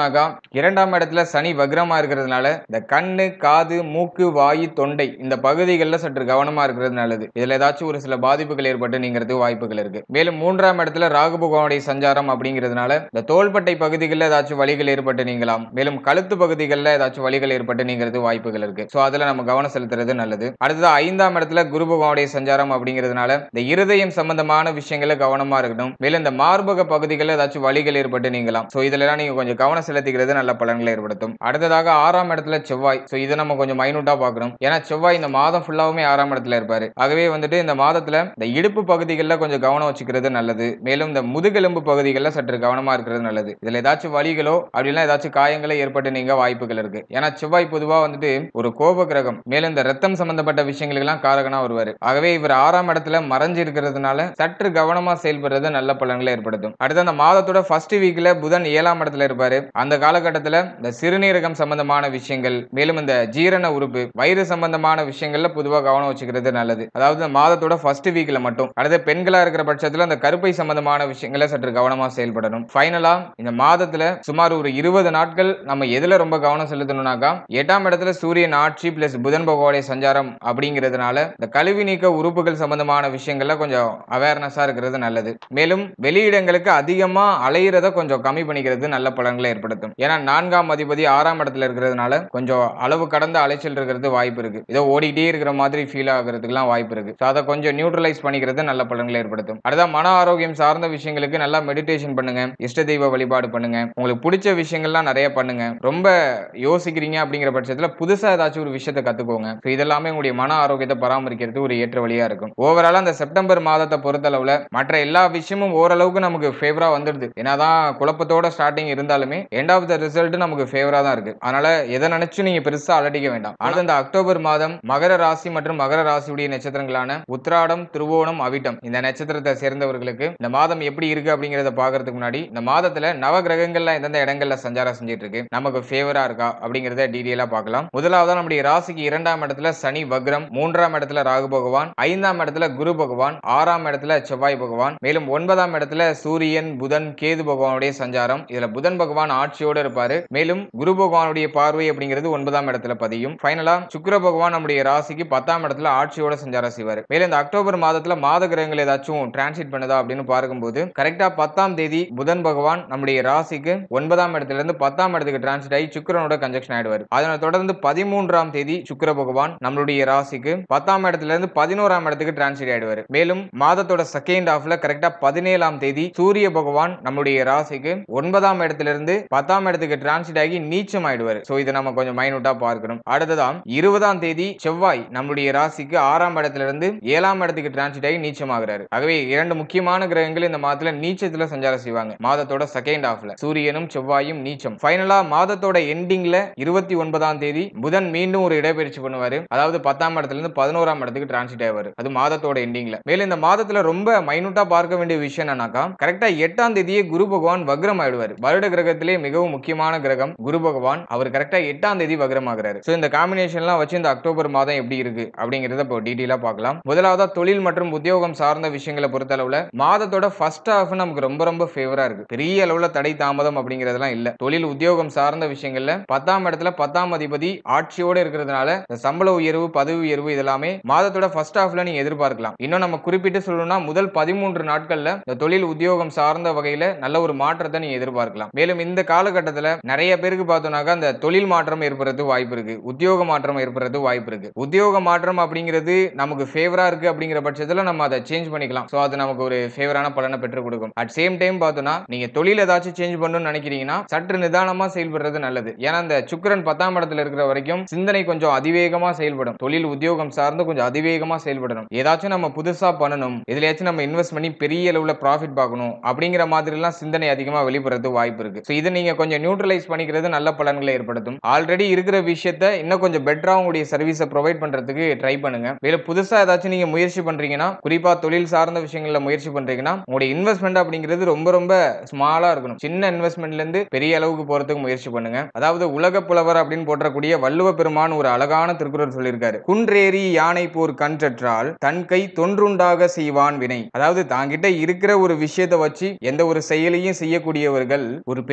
பார்த்தோம்னாக்கா இரண்டாம் இடத்துல சனி வக்ரமா இருக்கிறதுனால இந்த கண்ணு காது மூக்கு வாயு தொண்டை இந்த பகுதிகளில் சற்று கவனமா இருக்கிறது நல்லது இதுல ஏதாச்சும் ஒரு சில பாதிப்புகள் ஏற்பட்டு நீங்கிறதுக்கு வாய்ப்புகள் இருக்கு மேலும் மூன்றாம் இடத்துல ராகு பகவானுடைய சஞ்சாரம் அப்படிங்கிறதுனால இந்த தோள்பட்டை பகுதிகளில் ஏதாச்சும் வலிகள் ஏற்பட்டு நீங்கலாம் மேலும் கழுத்து பகுதிகளில் ஏதாச்சும் வலிகள் ஏற்பட்டு நீங்கிறது வாய்ப்புகள் இருக்கு ஸோ அதுல நம்ம கவனம் செலுத்துறது நல்லது அடுத்தது ஐந்தாம் இடத்துல குரு பகவானுடைய சஞ்சாரம் அப்படிங்கிறதுனால இந்த இருதயம் சம்பந்தமான விஷயங்கள கவனமா இருக்கணும் மேலும் இந்த மார்பக பகுதிகளில் ஏதாச்சும் வலிகள் ஏற்பட்டு நீங்கலாம் ஸோ இதுல எல்லாம் நீங்க கொஞ்சம் கவனம் செலுத்திக்கிறது நல்ல பலன்களை ஏற்படுத்தும் அடுத்ததாக ஆறாம் இடத்துல செவ்வாய் ஸோ இதை நம்ம கொஞ்சம் மைனூட்டா பார்க்கணும் ஏன்னா செவ்வாய் இந்த மாதம் ஃபுல்லாவுமே ஆறாம் இடத்துல இருப்பாரு ஆகவே வந்துட்டு இந்த மாதத்துல இந்த இடுப்பு பகுதிகளில் கொஞ்சம் கவனம் வச்சுக்கிறது நல்லது மேலும் இந்த முதுகெலும்பு பகுதிகளில் சற்று கவனமா இருக்கிறது நல்லது இதுல ஏதாச்சும் வலிகளோ அப்படின்னா ஏதாச்சும் காயங்களோ ஏற்பட்டு நீங்க வாய்ப்புகள் இருக்கு ஏன்னா செவ்வாய் பொதுவா வந்துட்டு ஒரு கோப கிரகம் மேலும் இந்த ரத்தம் சம்பந்தப்பட்ட விஷயங்களுக்கெல்லாம் காரகனா வருவாரு ஆகவே இவர் ஆறாம் இடத்துல மறைஞ்சு இருக்கிறதுனால சற்று கவனமா செயல்படுறது நல்ல பலன்களை ஏற்படுத்தும் அடுத்து அந்த மாதத்தோட ஃபர்ஸ்ட் வீக்ல புதன் ஏழாம் இடத்துல இருப்பாரு அந்த காலகட்டத்துல இந்த சிறுநீரகம் சம்பந்தமான விஷயங்கள் மேலும் இந்த ஜீரண உறுப்பு வயிறு சம்பந்தமான விஷயங்கள்ல பொதுவா கவனம் வச்சுக்கிறது நல்லது அதாவது இந்த மாதத்தோட ஃபர்ஸ்ட் வீக்ல மட்டும் அடுத்து பெண்களா இருக்கிற பட்சத்துல அந்த கருப்பை சம்பந்தமான விஷயங்களை சற்று கவனமா செயல்படணும் ஃபைனலா இந்த மாதத்துல சுமார் ஒரு இருபது நாட்கள் நம்ம எதுல ரொம்ப கவனம் செலுத்தணும்னாக்கா எட்டாம் இடத்துல சூரியன் ஆட்சி பிளஸ் புதன் பகவானுடைய சஞ்சாரம் அப்படிங்கிறதுனால இந்த கழிவு நீக்க உறுப்புகள் சம்பந்தமான விஷயங்கள்ல கொஞ்சம் அவேர்னஸா இருக்கிறது நல்லது மேலும் வெளியிடங்களுக்கு அதிகமா அலையிறத கொஞ்சம் கம்மி பண்ணிக்கிறது நல்ல பலன்களை ஏற்படுத்தும் ஏன்னா நான்காம் அதிபதி ஆறாம் இடத்துல இருக்கிறதுனால கொஞ்சம் அளவு கடந்த அலைச்சல் இருக்கிறது வாய்ப்பு இருக்கு ஏதோ ஓடிட்டே இருக்கிற மாதிரி ஃபீல் ஆகிறதுக்குலாம் வாய்ப்பு இருக்கு ஸோ அதை கொஞ்சம் நியூட்ரலைஸ் பண்ணிக்கிறது நல்ல பலன்களை ஏற்படுத்தும் அடுத்த மன ஆரோக்கியம் சார்ந்த விஷயங்களுக்கு நல்லா மெடிடேஷன் பண்ணுங்க இஷ்ட தெய்வ வழிபாடு பண்ணுங்க உங்களுக்கு பிடிச்ச விஷயங்கள்லாம் நிறைய பண்ணுங்க ரொம்ப யோசிக்கிறீங்க அப்படிங்கிற பட்சத்தில் புதுசா ஏதாச்சும் ஒரு விஷயத்தை கத்துக்கோங்க ஸோ இதெல்லாமே உங்களுடைய மன ஆரோக்கியத்தை பராமரிக்கிறது ஒரு ஏற்ற வழியா இருக்கும் ஓவராலா அந்த செப்டம்பர் மாதத்தை பொறுத்தளவுல மற்ற எல்லா விஷயமும் ஓரளவுக்கு நமக்கு ஃபேவரா வந்துடுது என்னதான் குழப்பத்தோட ஸ்டார்டிங் இருந்தாலுமே எண்ட் ஆஃப் த ரிசல்ட் நமக்கு ஃபேவரா தான் இருக்கு அதனால எதை நினைச்சு நீங்க பெருசா அலட்டிக்க வேண்டாம் ஆனால் இந்த அக்டோபர் மாதம் மகர ராசி மற்றும் மகர ராசியுடைய நட்சத்திரங்களான உத்ராடம் திருவோணம் அவிட்டம் இந்த நட்சத்திரத்தை சேர்ந்தவர்களுக்கு இந்த மாதம் எப்படி இருக்கு அப்படிங்கறத பாக்குறதுக்கு முன்னாடி இந்த மாதத்துல நவ கிரகங்கள்ல எந்தெந்த இடங்கள்ல சஞ்சாரம் செஞ்சுட்டு இருக்கு நமக்கு ஃபேவரா இருக்கா அப்படிங்கறத டீடைலா பார்க்கலாம் முதலாவதா நம்முடைய ராசிக்கு இரண்டாம் இடத்துல சனி வக்ரம் மூன்றாம் இடத்துல ராகு பகவான் ஐந்தாம் இடத்துல குரு பகவான் ஆறாம் இடத்துல செவ்வாய் பகவான் மேலும் ஒன்பதாம் இடத்துல சூரியன் புதன் கேது பகவானுடைய சஞ்சாரம் இதுல புதன் பகவான் ஆட்சியோட இருப்பாரு மேலும் குரு பகவானுடைய பார்வை அப்படிங்கிறது ஒன்பதாம் இடத்துல பதியும் ஃபைனலா சுக்கிர பகவான் நம்முடைய ராசிக்கு பத்தாம் இடத்துல ஆட்சியோட சஞ்சாரம் செய்வார் மேலும் இந்த அக்டோபர் மாதத்துல மாத கிரகங்கள் ஏதாச்சும் டிரான்சிட் பண்ணுதா அப்படின்னு பார்க்கும்போது கரெக்டா பத்தாம் தேதி புதன் பகவான் நம்முடைய ராசிக்கு ஒன்பதாம் இடத்துல இருந்து பத்தாம் இடத்துக்கு டிரான்சிட் ஆகி சுக்கிரனோட கன்ஜெக்ஷன் ஆயிடுவார் அதனை தொடர்ந்து பதிமூன்றாம் தேதி சுக்கிர பகவான் நம்மளுடைய ராசிக்கு பத்தாம் இடத்துல இருந்து பதினோராம் இடத்துக்கு டிரான்சிட் ஆயிடுவார் மேலும் மாதத்தோட செகண்ட் ஹாஃப்ல கரெக்டா பதினேழாம் தேதி சூரிய பகவான் நம்மளுடைய ராசிக்கு ஒன்பதாம் இடத்துல இருந்து பத்தாம் இடத்துக்கு டிரான்சிட் ஆகி நீச்சம் ஆயிடுவார் சோ இதை நம்ம கொஞ்சம் மைனூட்டா பார்க்கணும் அடுத்ததான் இருபதாம் தேதி செவ்வாய் நம்மளுடைய ராசிக்கு ஆறாம் இடத்துல இருந்து ஏழாம் இடத்துக்கு டிரான்சிட் ஆகி நீச்சம் ஆகுறாரு ஆகவே இரண்டு முக்கியமான கிரகங்கள் இந்த மாதத்துல நீச்சத்துல சஞ்சாரம் செய்வாங்க மாதத்தோட செகண்ட் ஹாஃப்ல சூரியனும் செவ்வாயும் நீச்சம் ஃபைனலா மாதத்தோட எண்டிங்ல இருபத்தி ஒன்பதாம் தேதி புதன் மீண்டும் ஒரு இடப்பெயர்ச்சி பண்ணுவாரு அதாவது பத்தாம் இடத்துல இருந்து பதினோராம் இடத்துக்கு டிரான்சிட் ஆவாரு அது மாதத்தோட எண்டிங்ல மேலும் இந்த மாதத்துல ரொம்ப மைனூட்டா பார்க்க வேண்டிய விஷயம் என்னன்னாக்கா கரெக்டா எட்டாம் தேதியே குரு பகவான் வக்ரம் ஆயிடுவார் வருட கிரகத்திலே மிகவும் முக்கியமான கிரகம் குரு பகவான் அவர் கரெக்டா எட்டாம் தேதி வக்ரம் ஆகுறாரு சோ இந்த காம்பினேஷன்லாம் வச்சு இந்த அக்டோபர் மாதம் எப்படி இருக்கு அப்படிங்கறத இப்போ டீட்டெயிலா பார்க்கலாம் முதலாவதா தொழில் மற்றும் உத்தியோகம் சார்ந்த விஷயங்களை பொறுத்தளவுல மாதத்தோட ஃபர்ஸ்ட் ஹாஃப் நமக்கு ரொம்ப ரொம்ப ஃபேவரா இருக்கு பெரிய அளவுல தடை தாமதம் அப்படிங்கறதெல்லாம் இல்ல தொழில் உத்தியோகம் சார்ந்த விஷயங்கள்ல பத்தாம் இடத்துல பத்தாம் அதிபதி ஆட்சியோட இருக்கிறதுனால இந்த சம்பள உயர்வு பதவி உயர்வு இதெல்லாமே மாதத்தோட ஃபர்ஸ்ட் ஹாஃப்ல நீங்க எதிர்பார்க்கலாம் இன்னும் நம்ம குறிப்பிட்டு சொல்லணும்னா முதல் பதிமூன்று நாட்கள்ல இந்த தொழில் உத்தியோகம் சார்ந்த வகையில நல்ல ஒரு மாற்றத்தை நீங்க எதிர்பார்க்கலாம் மேலும் இந்த காலகட்டத்துல நிறைய பேருக்கு பார்த்தோம்னாக்கா அந்த தொழில் மாற்றம் ஏற்படுறது வாய்ப்பு இருக்கு உத்தியோக மாற்றம் ஏற்படுறது வாய்ப்பு இருக்கு உத்தியோக மாற்றம் அப்படிங்கிறது நமக்கு ஃபேவரா இருக்கு அப்படிங்கிற பட்சத்துல நம்ம அதை சேஞ்ச் பண்ணிக்கலாம் சோ அது நமக்கு ஒரு ஃபேவரான பலனை பெற்றுக் கொடுக்கும் அட் சேம் டைம் பார்த்தோம்னா நீங்க தொழில் ஏதாச்சும் சேஞ்ச் பண்ணணும்னு நினைக்கிறீங்கன்னா சற்று நிதானமா செயல்படுறது நல்லது ஏன்னா இந்த சுக்கிரன் பத்தாம் இடத்துல இருக்கிற வரைக்கும் சிந்தனை கொஞ்சம் அதிவேகமா செயல்படும் தொழில் உத்தியோகம் சார்ந்து கொஞ்சம் அதிவேகமா செயல்படணும் ஏதாச்சும் நம்ம புதுசா பண்ணணும் எதுலயாச்சும் நம்ம இன்வெஸ்ட் பண்ணி பெரிய அளவுல ப்ராஃபிட் பார்க்கணும் அப்படிங்கிற மாதிரி எல்லாம் சிந்தனை அதிகமா வெளிப்படுறது வாய்ப்பு இருக்கு ஸோ இதை நீங்க கொஞ்சம் நியூட்ரலைஸ் பண்ணிக்கிறது நல்ல பலன்களை ஏற்படுத்தும் ஆல்ரெடி இருக்கிற விஷயத்த இன்னும் கொஞ்சம் பெட்டரா உங்களுடைய சர்வீஸை ப்ரொவைட் பண்றதுக்கு ட்ரை பண்ணுங்க மேலும் புதுசா ஏதாச்சும் நீங்க முயற்சி பண்றீங்கன்னா குறிப்பா தொழில் சார்ந்த விஷயங்கள்ல முயற்சி பண்றீங்கன்னா உங்களுடைய இன்வெஸ்ட்மெண்ட் அப்படிங்கிறது ரொம்ப ரொம்ப ஸ்மாலா இருக்கணும் சின்ன இன்வெஸ்ட்மெண்ட்ல இருந்து பெரிய அளவுக்கு போறதுக்கு முயற்சி பண்ணுங்க அதாவது உலக புலவர் அப்படின்னு போற்றக்கூடிய வள்ளுவ பெருமான் ஒரு அழகான திருக்குறள் சொல்லியிருக்காரு குன்றேறி யானை போர் கன்றற்றால் தன் கை தொன்றுண்டாக செய்வான் வினை அதாவது தாங்கிட்ட இருக்கிற ஒரு விஷயத்தை வச்சு எந்த ஒரு செயலையும் செய்யக்கூடியவர்கள் ஒரு பெரிய மலை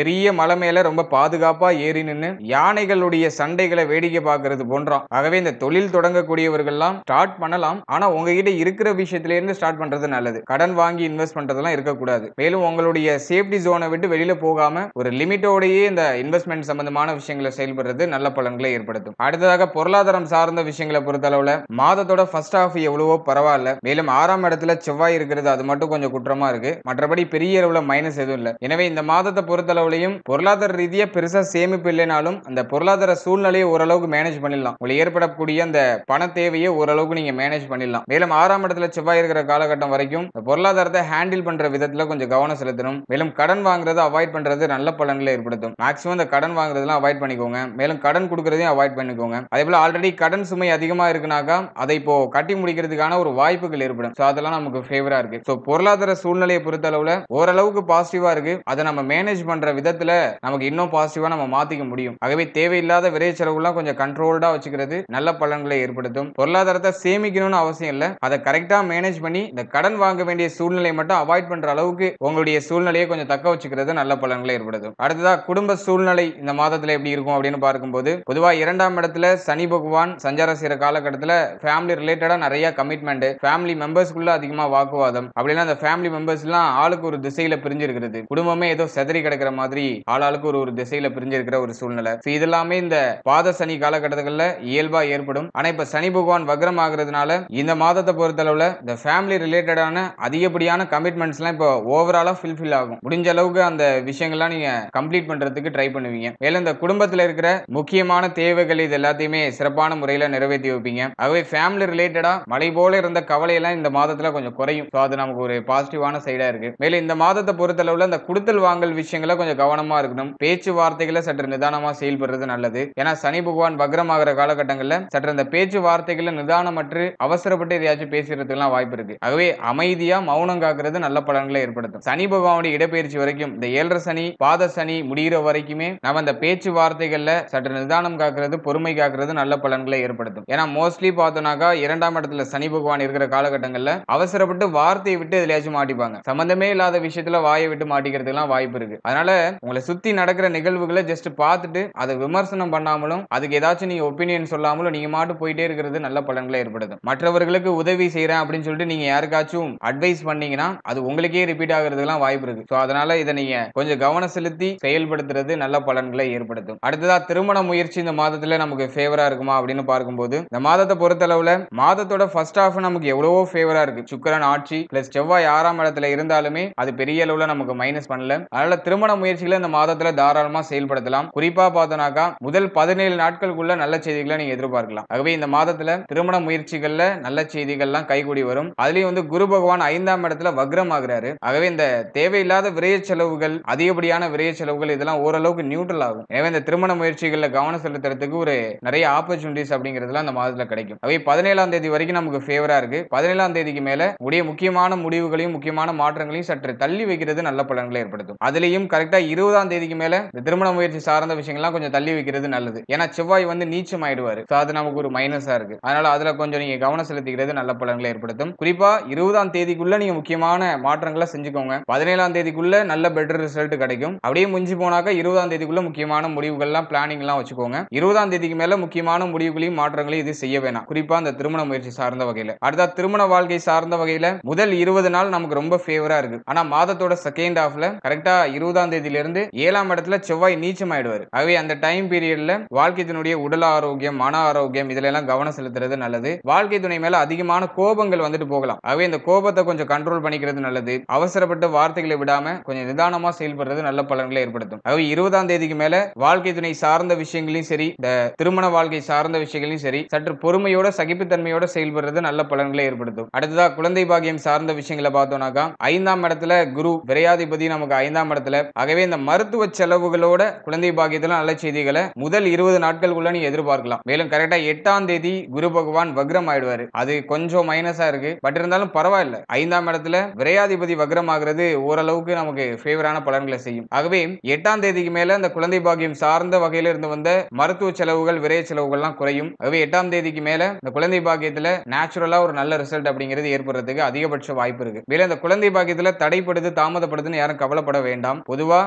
மலை மேல ரொம்ப பாதுகாப்பா ஏறி நின்னு யானைகளுடைய சண்டைகளை வேடிக்கை பார்க்கிறது போன்றாம் ஆகவே இந்த தொழில் தொடங்கக்கூடியவர்கள்லாம் ஸ்டார்ட் பண்ணலாம் ஆனா உங்ககிட்ட இருக்கிற விஷயத்துல இருந்து ஸ்டார்ட் பண்றது நல்லது கடன் வாங்கி இன்வெஸ்ட் பண்றதெல்லாம் இருக்கக்கூடாது மேலும் உங்களுடைய சேஃப்டி ஜோனை விட்டு வெளியில போகாம ஒரு லிமிட்டோடையே இந்த இன்வெஸ்ட்மெண்ட் சம்பந்தமான விஷயங்களை செயல்படுறது நல்ல பலன்களை ஏற்படுத்தும் அடுத்ததாக பொருளாதாரம் சார்ந்த விஷயங்களை பொறுத்தளவுல மாதத்தோட ஃபர்ஸ்ட் ஹாஃப் எவ்வளவோ பரவாயில்ல மேலும் ஆறாம் இடத்துல செவ்வாய் இருக்கிறது அது மட்டும் கொஞ்சம் குற்றமா இருக்கு மற்றபடி பெரிய அளவுல மைனஸ் எதுவும் இல்லை எனவே இந்த மாதத்தை பொறுத்தளவுலையும் பொருளாதார ரீதியா பெருசா சேமிப்பு இல்லைனாலும் அந்த பொருளாதார சூழ்நிலையை ஓரளவுக்கு மேனேஜ் பண்ணிடலாம் உங்களுக்கு ஏற்படக்கூடிய அந்த பண தேவையை ஓரளவுக்கு நீங்க மேனேஜ் பண்ணிடலாம் மேலும் ஆறாம் இடத்துல செவ்வாய் இருக்கிற காலகட்டம் வரைக்கும் இந்த பொருளாதாரத்தை ஹேண்டில் பண்ற விதத்துல கொஞ்சம் கவனம் செலுத்தணும் மேலும் கடன் வாங்குறதை அவாய்ட் பண்றது நல்ல பலன்களை ஏற்படுத்தும் மேக்ஸிமம் இந்த கடன் வாங்குறதெல்லாம் அவாய்ட் பண்ணிக்கோங்க மேலும் கடன் கொடுக்கறதையும் அவாய்ட் பண்ணிக்கோங்க அதே போல ஆல்ரெடி கடன் சுமை அதிகமா இருக்குனாக்கா அதை இப்போ கட்டி முடிக்கிறதுக்கான ஒரு வாய்ப்புகள் ஏற்படும் ஸோ அதெல்லாம் நமக்கு ஃபேவரா இருக்கு ஸோ பொருளாதார சூழ்நிலையை பொறுத்தளவுல ஓரளவுக்கு பாசிட்டிவா இருக்கு அதை நம்ம மேனேஜ் பண்ற விதத்துல நமக்கு இன்னும் பாசிட்டிவா நம்ம மாத்திக்க முடியும் ஆகவே தேவையில்லாத விரை செலவுலாம் கொஞ்சம் கண்ட்ரோல்டா வச்சுக்கிறது நல்ல பலன்களை ஏற்படுத்தும் பொருளாதாரத்தை சேமிக்கணும்னு அவசியம் இல்லை அதை கரெக்டா மேனேஜ் பண்ணி இந்த கடன் வாங்க வேண்டிய சூழ்நிலை மட்டும் அவாய்ட் பண்ற அளவுக்கு உங்களுடைய சூழ்நிலையை கொஞ்சம் தக்க வச்சுக்கிறது நல்ல பலன்களை ஏற்படுத்தும் அடுத்ததா குடும்ப சூழ்நிலை இந்த மாதத்துல எப்படி இருக்கும் அப்படின்னு பார்க்கும்போது பொதுவா இரண்டாம் இடத்துல சனி பகவான் சஞ்சாரம் செய்யற காலகட்டத்துல ஃபேமிலி ரிலேட்டடா நிறைய கமிட்மெண்ட் ஃபேமிலி மெம்பர்ஸ்க்குள்ள அதிகமா வாக்குவாதம் அப்படின்னா அந்த ஃபேமிலி மெம்பர்ஸ் எல்லாம் ஆளுக்கு ஒரு திசையில பிரிஞ்சிருக்கிறது குடும்பமே ஏதோ செதறி கிடக்கிற மாதிரி ஆளாளுக்கு ஒரு ஒரு திசையில பிரிஞ்சிருக்கிற ஒரு சூழ்நிலை So இதெல்லாமே இந்த பாத சனி காலகட்டத்துல இயல்பா ஏற்படும் ஆனா இப்ப சனி பகவான் வக்ரம் ஆகுறதுனால இந்த மாதத்தை பொறுத்தளவுல இந்த ஃபேமிலி ரிலேட்டடான அதிகப்படியான கமிட்மெண்ட்ஸ் எல்லாம் இப்போ ஓவராலா ஃபில்ஃபில் ஆகும் முடிஞ்ச அளவுக்கு அந்த விஷயங்கள்லாம் நீங்க கம்ப்ளீட் பண்றதுக்கு ட்ரை பண்ணுவீங்க மேலும் இந்த குடும்பத்துல இருக்கிற முக்கியமான தேவைகள் இது எல்லாத்தையுமே சிறப்பான முறையில நிறைவேற்றி வைப்பீங்க ஆகவே ஃபேமிலி ரிலேட்டடா மலை போல இருந்த கவலையெல்லாம் இந்த மாதத்துல கொஞ்சம் குறையும் ஸோ அது நமக்கு ஒரு பாசிட்டிவான சைடா இருக்கு மேலும் இந்த மாதத்தை பொறுத்தளவுல இந்த குடுத்தல் வாங்கல் விஷயங்களை கொஞ்சம் கவனமா இருக்கணும் பேச்சுவார்த்தைகளை சற்று நிதானமா செயல்படுறது நல்லது ஏன்னா சனி பகவான் வக்ரமாகிற காலகட்டங்கள்ல சற்று இந்த பேச்சுவார்த்தைகளை நிதானமற்று அவசரப்பட்டு எதையாச்சும் பேசுறதுக்கெல்லாம் வாய்ப்பு இருக்கு ஆகவே அமைதியா மௌனம் காக்கிறது நல்ல பலன்களை ஏற்படுத்தும் சனி பகவானுடைய இடப்பெயர்ச்சி வரைக்கும் இந்த ஏழரை சனி பாத சனி முடிகிற வரைக்குமே நம்ம அந்த பேச்சுவார்த்தைகள்ல சற்று நிதானம் காக்கிறது பொறுமை காக்கிறது நல்ல பலன்களை ஏற்படுத்தும் ஏன்னா மோஸ்ட்லி பார்த்தோம்னாக்கா இரண்டாம் இடத்துல சனி பகவான் இருக்கிற காலகட்டங்கள்ல அவசரப்பட்டு வார்த்தையை விட்டு எதுலயாச்சும் மாட்டிப்பாங்க சம்பந்தமே இல்லாத விஷயத்துல வாயை விட்டு மாட்டிக்கிறதுக்கெல்லாம் வாய்ப்பு இருக்கு அதனால உங்களை சுத்தி நடக்கிற நிகழ்வுகளை ஜஸ்ட் பார்த்துட்டு அதை விமர்சனம் பண்ணாமலும் அதுக்கு ஏதாச்சும் நீங்க ஒப்பீனியன் சொல்லாமலும் நீங்க மாட்டு போயிட்டே இருக்கிறது நல்ல பலன்களை ஏற்படுத்தும் மற்றவர்களுக்கு உதவி செய்யறேன் அப்படின்னு சொல்லிட்டு நீங்க யாருக்காச்சும் அட்வைஸ் பண்ணீங்கன்னா அது உங்களுக்கே ரிப்பீட் ஆகுறதுக்கெல்லாம் வாய்ப்பு இருக்கு ஸோ அதனால இதை நீங்க கொஞ்சம் கவனம் செலுத்தி செயல்படுத்துறது நல்ல பலன்களை ஏற்படுத்தும் அடுத்ததா திருமண முயற்சி இந்த மாதத்துல நமக்கு ஃபேவரா இருக்குமா அப்படின்னு பார்க்கும்போது இந்த மாதத்தை பொறுத்தளவுல மாதத்தோட ஃபர்ஸ்ட் ஹாஃப் நமக்கு எவ்வளவோ ஃபேவரா இருக்கு சுக்கிரன் ஆட்சி பிளஸ் செவ்வாய் ஆறாம் இடத்துல இருந்தாலுமே அது பெரிய அளவுல நமக்கு மைனஸ் பண்ணல அதனால திருமண முயற்சிகளை இந்த மாதத்துல தாராளமா செயல்படுத்தலாம் குறிப்பா பார்த்தோம்னாக்கா முதல் பதினேழு நாட்களுக்குள்ள நல்ல செய்திகளை நீங்க எதிர்பார்க்கலாம் ஆகவே இந்த மாதத்துல திருமண முயற்சிகள்ல நல்ல செய்திகள்லாம் கைகூடி வரும் அதுலயும் வந்து குரு பகவான் ஐந்தாம் இடத்துல வக்ரம் ஆகுறாரு ஆகவே இந்த தேவையில்லாத விரைய செலவுகள் அதிகப்படியான விரைய செலவுகள் இதெல்லாம் ஓரளவுக்கு நியூட்ரல் ஆகும் எனவே இந்த திருமண முயற்சிகள்ல கவனம் செலுத்துறதுக்கு ஒரு நிறைய ஆப்பர்ச்சுனிட்டிஸ் அப்படிங்கிறதுலாம் அந்த மாதத்துல கிடைக்கும் அவை பதினேழாம் தேதி வரைக்கும் நமக்கு ஃபேவரா இருக்கு பதினேழாம் தேதிக்கு மேல உடைய முக்கியமான முடிவுகளையும் முக்கியமான மாற்றங்களையும் சற்று தள்ளி வைக்கிறது நல்ல பலன்களை ஏற்படுத்தும் அதுலயும் கரெக்டா இருபதாம் தேதிக்கு மேல இந்த திருமண முயற்சி சார்ந்த விஷயங்கள்லாம் கொஞ்சம் தள்ளி வைக்கிறது நல்லது ஏன்னா செவ்வாய் வந்து நீச்சம் ஆயிடுவாரு So அது நமக்கு ஒரு மைனஸா இருக்கு அதனால அதுல கொஞ்சம் நீங்க கவனம் செலுத்திக்கிறது நல்ல பலன்களை ஏற்படுத்தும் குறிப்பா இருபதாம் தேதிக்குள்ள நீங்க முக்கியமான மாற்றங்களை செஞ்சுக்கோங்க பதினேழாம் தேதிக்குள்ள நல்ல பெட்டர் ரிசல்ட் கிடைக்கும் அப்படியே முடிஞ்சு போனாக்கா இருபதாம் தேதிக்குள்ள முக்கியமான முடிவுகள்லாம் பிளானிங் எல்லாம் வச்சுக்கோங்க இருபதாம் தேதிக்கு மேல முக்கியமான முடிவுகளையும் மாற்றங்களையும் இது செய்ய வேணாம் குறிப்பா அந்த திருமண முயற்சி சார்ந்த வகையில அடுத்த திருமண வாழ்க்கை சார்ந்த வகையில முதல் இருபது நாள் நமக்கு ரொம்ப ஃபேவரா இருக்கு ஆனா மாதத்தோட செகண்ட் ஹாஃப்ல கரெக்டா இருபதாம் தேதியில இருந்து ஏழாம் இடத்துல செவ்வாய் நீச்சம் ஆயிடுவாரு ஆகவே அந்த டைம் பீரியட்ல வாழ்க்கை துணையுடைய உடல் ஆரோக்கியம் மன ஆரோக்கியம் இதுல எல்லாம் கவனம் செலுத்துறது நல்லது வாழ்க்கை துணை மேல அதிகமான கோபங்கள் வந்துட்டு போகலாம் ஆகவே இந்த கோபத்தை கொஞ்சம் கண்ட்ரோல் பண்ணிக்கிறது நல்லது அவசரப்பட்ட வார்த்தைகளை விடாம கொஞ்சம் நிதானமா செயல்படுறது நல்ல பலன்களை ஏற்படுத்தும் ஆகவே இருபதாம் தேதிக்கு மேல வாழ்க்கை துணை சார்ந்த விஷயங்களையும் சரி இந்த திருமண வாழ்க்கை சார்ந்த விஷயங்களையும் சரி சற்று பொறுமையோட சகிப்புத்தன்மையோட செயல்படுறது நல்ல பலன்களை ஏற்படுத்தும் அடுத்ததா குழந்தை பாக்கியம் சார்ந்த விஷயங்களை பார்த்தோம்னாக்கா ஐந்தாம் இடத்துல குரு விரையாதிபதி நமக்கு ஐந்தாம் இடத்துல ஆகவே இந்த மருத்துவ செலவுகளோட குழந்தை பாக்கியத்துல நல்ல செய்திகளை முதல் இருபது நாட்களுக்குள்ள நீங்க எதிர்பார்க்கலாம் மேலும் கரெக்டா எட்டாம் தேதி குரு பகவான் வக்ரம் ஆயிடுவாரு அது கொஞ்சம் மைனஸா இருக்கு பட் இருந்தாலும் பரவாயில்ல ஐந்தாம் இடத்துல விரையாதிபதி வக்ரம் ஆகுறது ஓரளவுக்கு நமக்கு ஃபேவரான பலன்களை செய்யும் ஆகவே எட்டாம் தேதிக்கு மேல இந்த குழந்தை பாக்கியம் சார்ந்த வகையில இருந்து வந்த மருத்துவ செலவுகள் விரைய செலவுகள்லாம் குறையும் ஆகவே எட்டாம் தேதிக்கு மேல இந்த குழந்தை பாக்கியத்துல நேச்சுரலா ஒரு நல்ல ரிசல்ட் அப்படிங்கிறது ஏற்படுறதுக்கு அதிகபட்ச வாய்ப்பு இருக்கு மேலும் இந்த குழந்தை பாக்கியத்துல தடைப்படுது தாமதப்படுதுன்னு யாரும் கவலைப்பட வேண்டாம் பொதுவா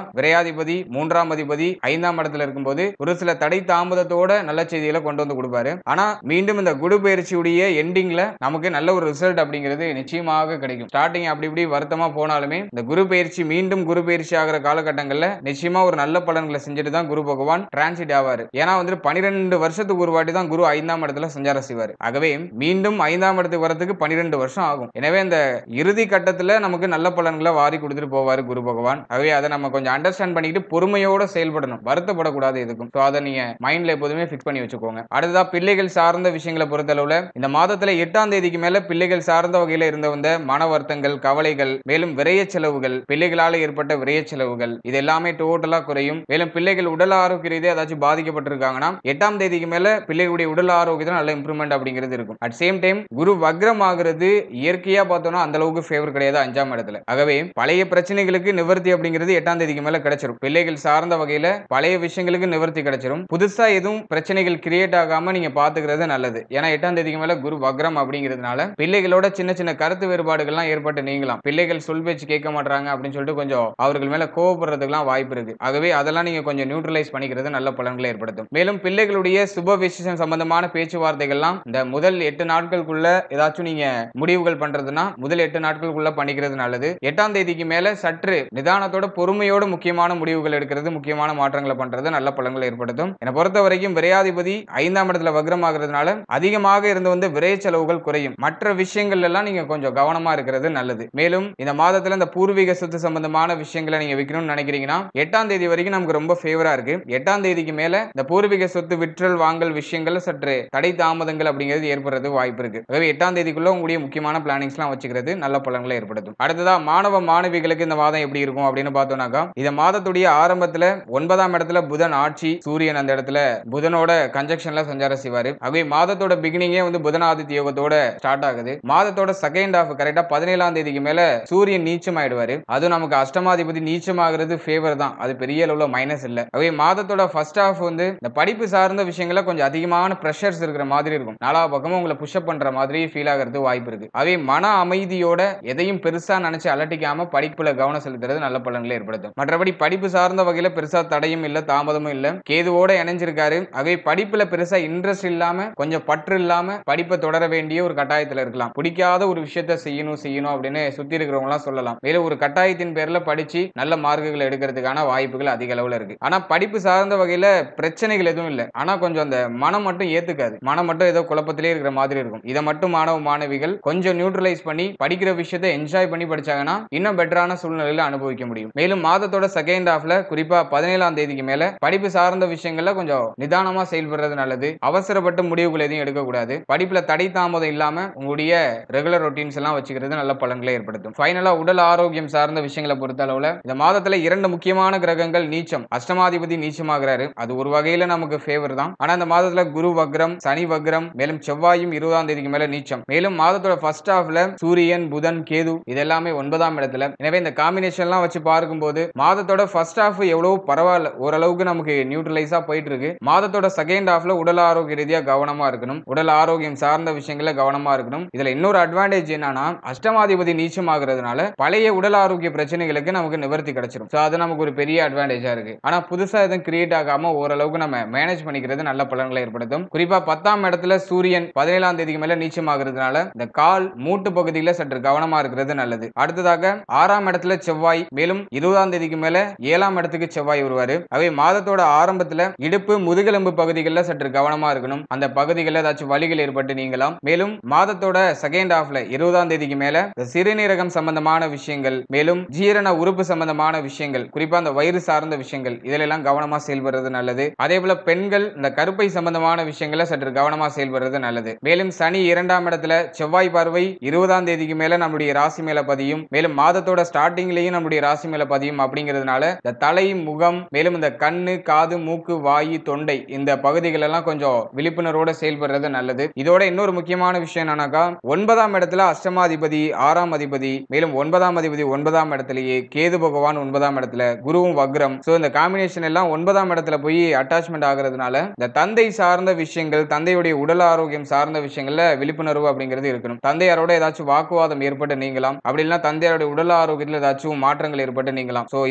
விரையாதிபதி மூன்றாம் அதிபதி ஐந்தாம் இடத்துல இருக்கும்போது ஒரு சில தடை தாமதத்தோட நல்ல செய்திகளை கொண்டு வந்து கொடுப்பாரு ஆனா மீண்டும் இந்த குரு பயிற்சியுடைய எண்டிங்ல நமக்கு நல்ல ஒரு ரிசல்ட் அப்படிங்கிறது நிச்சயமாக கிடைக்கும் ஸ்டார்டிங் அப்படி இப்படி வருத்தமா போனாலுமே இந்த குரு பயிற்சி மீண்டும் குரு பயிற்சி ஆகிற காலகட்டங்கள்ல நிச்சயமா ஒரு நல்ல பலன்களை செஞ்சுட்டு தான் குரு பகவான் டிரான்சிட் ஆவாரு ஏன்னா வந்துட்டு பன்னிரெண்டு வருஷத்துக்கு ஒரு வாட்டி தான் குரு ஐந்தாம் இடத்துல சஞ்சாரம் செய்வார் ஆகவே மீண்டும் ஐந்தாம் இடத்துக்கு வரதுக்கு பன்னிரெண்டு வருஷம் ஆகும் எனவே இந்த இறுதி கட்டத்துல நமக்கு நல்ல பலன்களை வாரி கொடுத்துட்டு போவாரு குரு பகவான் ஆகவே அதை நம்ம கொஞ்சம் அண்டர்ஸ்டாண்ட் பண்ணிக்கிட்டு பொறுமையோட செயல்படணும் வருத்தப்படக்கூடாது எதுக்கும் ஸோ அதை நீங்க மைண்ட்ல எப்போதுமே ஃபிக்ஸ் பண்ணி வச்சுக்கோங்க அடுத்ததா பிள்ளைகள் சார்ந்த விஷயங்களை பொறுத்தளவுல இந்த மாதத்துல எட்டாம் தேதிக்கு மேல பிள்ளைகள் சார்ந்த வகையில இருந்த வந்த மன வருத்தங்கள் கவலைகள் மேலும் விரைய செலவுகள் பிள்ளைகளால ஏற்பட்ட விரைய செலவுகள் இது எல்லாமே டோட்டலா குறையும் மேலும் பிள்ளைகள் உடல் ஆரோக்கிய ரீதியாக ஏதாச்சும் பாதிக்கப்பட்டிருக்காங்கன்னா எட்டாம் தேதிக்கு மேல பிள்ளைகளுடைய உடல் ஆரோக்கியத்தில் நல்ல இம்ப்ரூவ்மெண்ட் அப்படிங்கிறது இருக்கும் அட் சேம் டைம் குரு வக்ரம் ஆகுறது இயற்கையா பார்த்தோம்னா அந்த அளவுக்கு ஃபேவர் கிடையாது அஞ்சாம் இடத்துல ஆகவே பழைய பிரச்சனைகளுக்கு நிவர்த்தி அப்படிங்கிறது எட்டாம் தேதிக்கு மேல கிடைச்சிரும் பிள்ளைகள் சார்ந்த வகையில பழைய விஷயங்களுக்கு நிவர்த்தி கிடைச்சிரும் புதுசா எதுவும் பிரச்சனைகள் கிரியேட் ஆகாம நீங்க பாத்துக்கிறது நல்லது ஏன்னா எட்டாம் தேதிக்கு மேல குரு வக்ரம் அப்படிங்கிறதுனால பிள்ளைகளோட சின்ன சின்ன கருத்து வேறுபாடுகள்லாம் ஏற்பட்டு நீங்களாம் பிள்ளைகள் சொல் பேச்சு கேட்க மாட்டாங்க அப்படின்னு சொல்லிட்டு கொஞ்சம் அவர்கள் மேல கோவப்படுறதுக்குலாம் வாய்ப்பு இருக்கு ஆகவே அதெல்லாம் நீங்க கொஞ்சம் நியூட்ரலைஸ் பண்ணிக்கிறது நல்ல பலன்களை ஏற்படுத்தும் மேலும் பிள்ளைகளுடைய சுப விசேஷம் சம்பந்தமான பேச்சுவார்த்தைகள்லாம் இந்த முதல் எட்டு நாட்களுக்குள்ள ஏதாச்சும் நீங்க முடிவுகள் பண்றதுன்னா முதல் எட்டு நாட்களுக்குள்ள பண்ணிக்கிறது நல்லது எட்டாம் தேதிக்கு மேல சற்று நிதானத்தோட பொறுமையோட முக்கியமான முடிவுகள் எடுக்கிறது முக்கியமான மாற்றங்களை பண்றது நல்ல பலன்களை ஏற்படுத்தும் என்னை பொறுத்த வரைக்கும் விரையாதிபதி ஐந்தாம் இடத்துல வக்ரமாகிறதுனால அதிகமாக இருந்து வந்து விரைய செலவுகள் குறையும் மற்ற விஷயங்கள் எல்லாம் நீங்க கொஞ்சம் கவனமா இருக்கிறது நல்லது மேலும் இந்த மாதத்துல இந்த பூர்வீக சொத்து சம்பந்தமான விஷயங்களை நீங்க விற்கணும்னு நினைக்கிறீங்கன்னா எட்டாம் தேதி வரைக்கும் நமக்கு ரொம்ப ஃபேவரா இருக்கு எட்டாம் தேதிக்கு மேல இந்த பூர்வீக சொத்து விற்றல் வாங்கல் விஷயங்கள் சற்று தடை தாமதங்கள் அப்படிங்கிறது ஏற்படுறது வாய்ப்பு இருக்கு ஆகவே எட்டாம் தேதிக்குள்ள உங்களுடைய முக்கியமான பிளானிங்ஸ் எல்லாம் வச்சுக்கிறது நல்ல பலன்களை ஏற்படுத்தும் அடுத்ததா மாணவ மாணவிகளுக்கு இந்த மாதம் எப்படி இருக்கும் அப்படின்னு பார்த்தோம்னாக்கா இந்த மாதத்துடைய ஆரம்பத்துல ஒன்பதாம் இடத்துல புதன் ஆட்சி சூரியன் அந்த இடத்துல புதனோட கன்ஜெக்ஷன்ல சஞ்சாரம் செய்வாரு ஆகவே மாதத்தோட பிகினிங்கே வந்து புதனாதித்ய யோகத்தோட ஸ்டார்ட் ஆகுது மாதத்தோட செகண்ட் ஹாஃப் கரெக்டா பதினேழாம் தேதிக்கு மேல சூரியன் நீச்சம் ஆயிடுவாரு அதுவும் நமக்கு அஷ்டமாதிபதி நீச்சமாகிறது ஃபேவர் தான் அது பெரிய அளவுல மைனஸ் இல்ல ஆகவே மாதத்தோட ஃபர்ஸ்ட் ஹாஃப் வந்து இந்த படிப்பு சார்ந்த விஷயங்கள கொஞ்சம் அதிகமான ப்ரெஷர்ஸ் இருக்கிற மாதிரி இருக்கும் நாலா பக்கமும் உங்களை புஷ்அப் பண்ற மாதிரி ஃபீல் ஆகிறது வாய்ப்பு இருக்கு ஆகவே மன அமைதியோட எதையும் பெருசா நினைச்சு அலட்டிக்காம படிப்புல கவனம் செலுத்துறது நல்ல பலன்களை ஏற்படுத்தும் மற்றபடி படிப்பு சார்ந்த வகையில பெருசா தடையும் இல்ல தாமதமும் இல்ல கேதுவோட இணைஞ்சிருக்காரு ஆகவே படிப்புல பெருசா இன்ட்ரெஸ்ட் இல்லாம கொஞ்சம் பற்று இல்லாம படிப்பை தொடர வேண்டிய ஒரு கட்டாயத்துல இருக்கலாம் பிடிக்காத ஒரு விஷயத்த செய்யணும் செய்யணும் அப்படின்னு சுத்தி இருக்கிறவங்க எல்லாம் சொல்லலாம் மேலும் ஒரு கட்டாயத்தின் பேர்ல படிச்சு நல்ல மார்க்குகள் எடுக்கிறதுக்கான வாய்ப்புகள் அதிக அளவுல இருக்கு ஆனா படிப்பு சார்ந்த வகையில பிரச்சனைகள் எதுவும் இல்லை ஆனா கொஞ்சம் அந்த மனம் மட்டும் ஏத்துக்காது மனம் மட்டும் ஏதோ குழப்பத்திலே இருக்கிற மாதிரி இருக்கும் இதை மட்டும் மாணவ மாணவிகள் கொஞ்சம் நியூட்ரலைஸ் பண்ணி படிக்கிற விஷயத்தை என்ஜாய் பண்ணி படிச்சாங்கன்னா இன்னும் பெட்டரான சூழ்நிலையில அனுபவிக்க முடியும் மேலும் மாதத்தோட செகண்ட் ஹாஃப்ல குறிப்பா பதினேழாம் தேதிக்கு மேல படிப்பு சார்ந்த விஷயங்கள்ல கொஞ்சம் நிதானமா செயல்படுறது நல்லது அவசரப்பட்டு முடிவுகள் எதையும் எடுக்கக்கூடாது படிப்புல தடை தாமதம் இல்லாம உங்களுடைய ரெகுலர் ரொட்டீன்ஸ் எல்லாம் வச்சுக்கிறது நல்ல பலன்களை ஏற்படுத்தும் ஃபைனலா உடல் ஆரோக்கியம் சார்ந்த விஷயங்களை பொறுத்த அளவுல இந்த மாதத்துல இரண்டு முக்கியமான கிரகங்கள் நீச்சம் அஷ்டமாதிபதி நீச்சமாகிறாரு அது ஒரு வகையில நமக்கு ஃபேவர் தான் ஆனா இந்த மாதத்துல குரு வக்ரம் சனி வக்ரம் மேலும் செவ்வாயும் இருபதாம் தேதிக்கு மேல நீச்சம் மேலும் மாதத்தோட ஃபர்ஸ்ட் ஹாஃப்ல சூரியன் புதன் கேது இது எல்லாமே ஒன்பதாம் இடத்துல எனவே இந்த காம்பினேஷன் எல்லாம் வச்சு பார்க்கும்போது மாதத்தோட ஃபர்ஸ்ட் ஹாஃப் எவ்வளவு பரவாயில்ல ஓரளவுக்கு நமக்கு நியூட்ரலைஸா போயிட்டு இருக்கு மாதத்தோட செகண்ட் ஹாஃப்ல உடல் ஆரோக்கிய ரீதியா கவனமா இருக்கணும் உடல் ஆரோக்கியம் சார்ந்த விஷயங்கள கவனமா இருக்கணும் இதுல இன்னொரு அட்வான்டேஜ் என்னன்னா அஷ்டமாதிபதி நீச்சம் ஆகுறதுனால பழைய உடல் ஆரோக்கிய பிரச்சனைகளுக்கு நமக்கு நிவர்த்தி கிடைச்சிரும் ஸோ அது நமக்கு ஒரு பெரிய அட்வான்டேஜா இருக்கு ஆனா புதுசா எதுவும் கிரியேட் ஆகாம ஓரளவுக்கு நம்ம மேனேஜ் பண்ணிக்கிறது நல்ல பலன்களை ஏற்படுத்தும் குறிப்பா பத்தாம் இடத்துல சூரியன் பதினேழாம் தேதிக்கு மேல நீச்சம் ஆகுறதுனால இந்த கால் மூட்டு பகுதியில சற்று கவனமா இருக்கிறது நல்லது அடுத்ததாக ஆறாம் இடத்துல செவ்வாய் மேலும் இருபதாம் தேதிக்கு மேல ஏழாம் இடத்துக்கு செவ்வாய் வருவாரு அவை மாதத்தோட ஆரம்பத்துல இடுப்பு முதுகெலும்பு பகுதிகளில் சற்று கவனமா இருக்கணும் அந்த பகுதிகளில் ஏதாச்சும் வலிகள் ஏற்பட்டு நீங்களாம் மேலும் மாதத்தோட செகண்ட் ஹாஃப்ல இருபதாம் தேதிக்கு மேல இந்த சிறுநீரகம் சம்பந்தமான விஷயங்கள் மேலும் ஜீரண உறுப்பு சம்பந்தமான விஷயங்கள் குறிப்பா அந்த வயிறு சார்ந்த விஷயங்கள் இதுல எல்லாம் கவனமா செயல்படுறது நல்லது அதே போல பெண்கள் இந்த கருப்பை சம்பந்தமான விஷயங்களை சற்று கவனமா செயல்படுறது நல்லது மேலும் சனி இரண்டாம் இடத்துல செவ்வாய் பார்வை இருபதாம் தேதிக்கு மேல நம்முடைய ராசி மேல பதியும் மேலும் மாதத்தோட ஸ்டார்டிங்லயும் நம்முடைய ராசி மேல பதியும் அப்படிங்கிறதுனால இந்த தலை முகம் மேலும் இந்த கண்ணு காது மூக்கு வாயு தொண்டை இந்த பகுதிகள் எல்லாம் கொஞ்சம் விழிப்புணர்வோட செயல்படுறது நல்லது இதோட இன்னொரு முக்கியமான விஷயம் என்னன்னாக்கா ஒன்பதாம் இடத்துல அஷ்டமாதிபதி ஆறாம் அதிபதி மேலும் ஒன்பதாம் அதிபதி ஒன்பதாம் இடத்திலேயே கேது பகவான் ஒன்பதாம் இடத்துல குருவும் வக்ரம் சோ இந்த காம்பினேஷன் எல்லாம் ஒன்பதாம் இடத்துல போய் அட்டாச்மெண்ட் ஆகுறதுனால இந்த தந்தை சார்ந்த விஷயங்கள் தந்தையுடைய உடல் ஆரோக்கியம் சார்ந்த விஷயங்கள்ல விழிப்புணர்வு அப்படிங்கிறது இருக்கணும் தந்தையாரோட ஏதாச்சும் வாக்குவாதம் ஏற்பட்டு நீங்களாம் அப்படி இல்லைன்னா தந்தையாருடைய உடல் ஆரோக்கியத்தில் ஏதாச்சும் மாற்றங்கள் ஏற்பட்டு நீங்களாம் சோ இதுல நீங்க கொஞ்சம்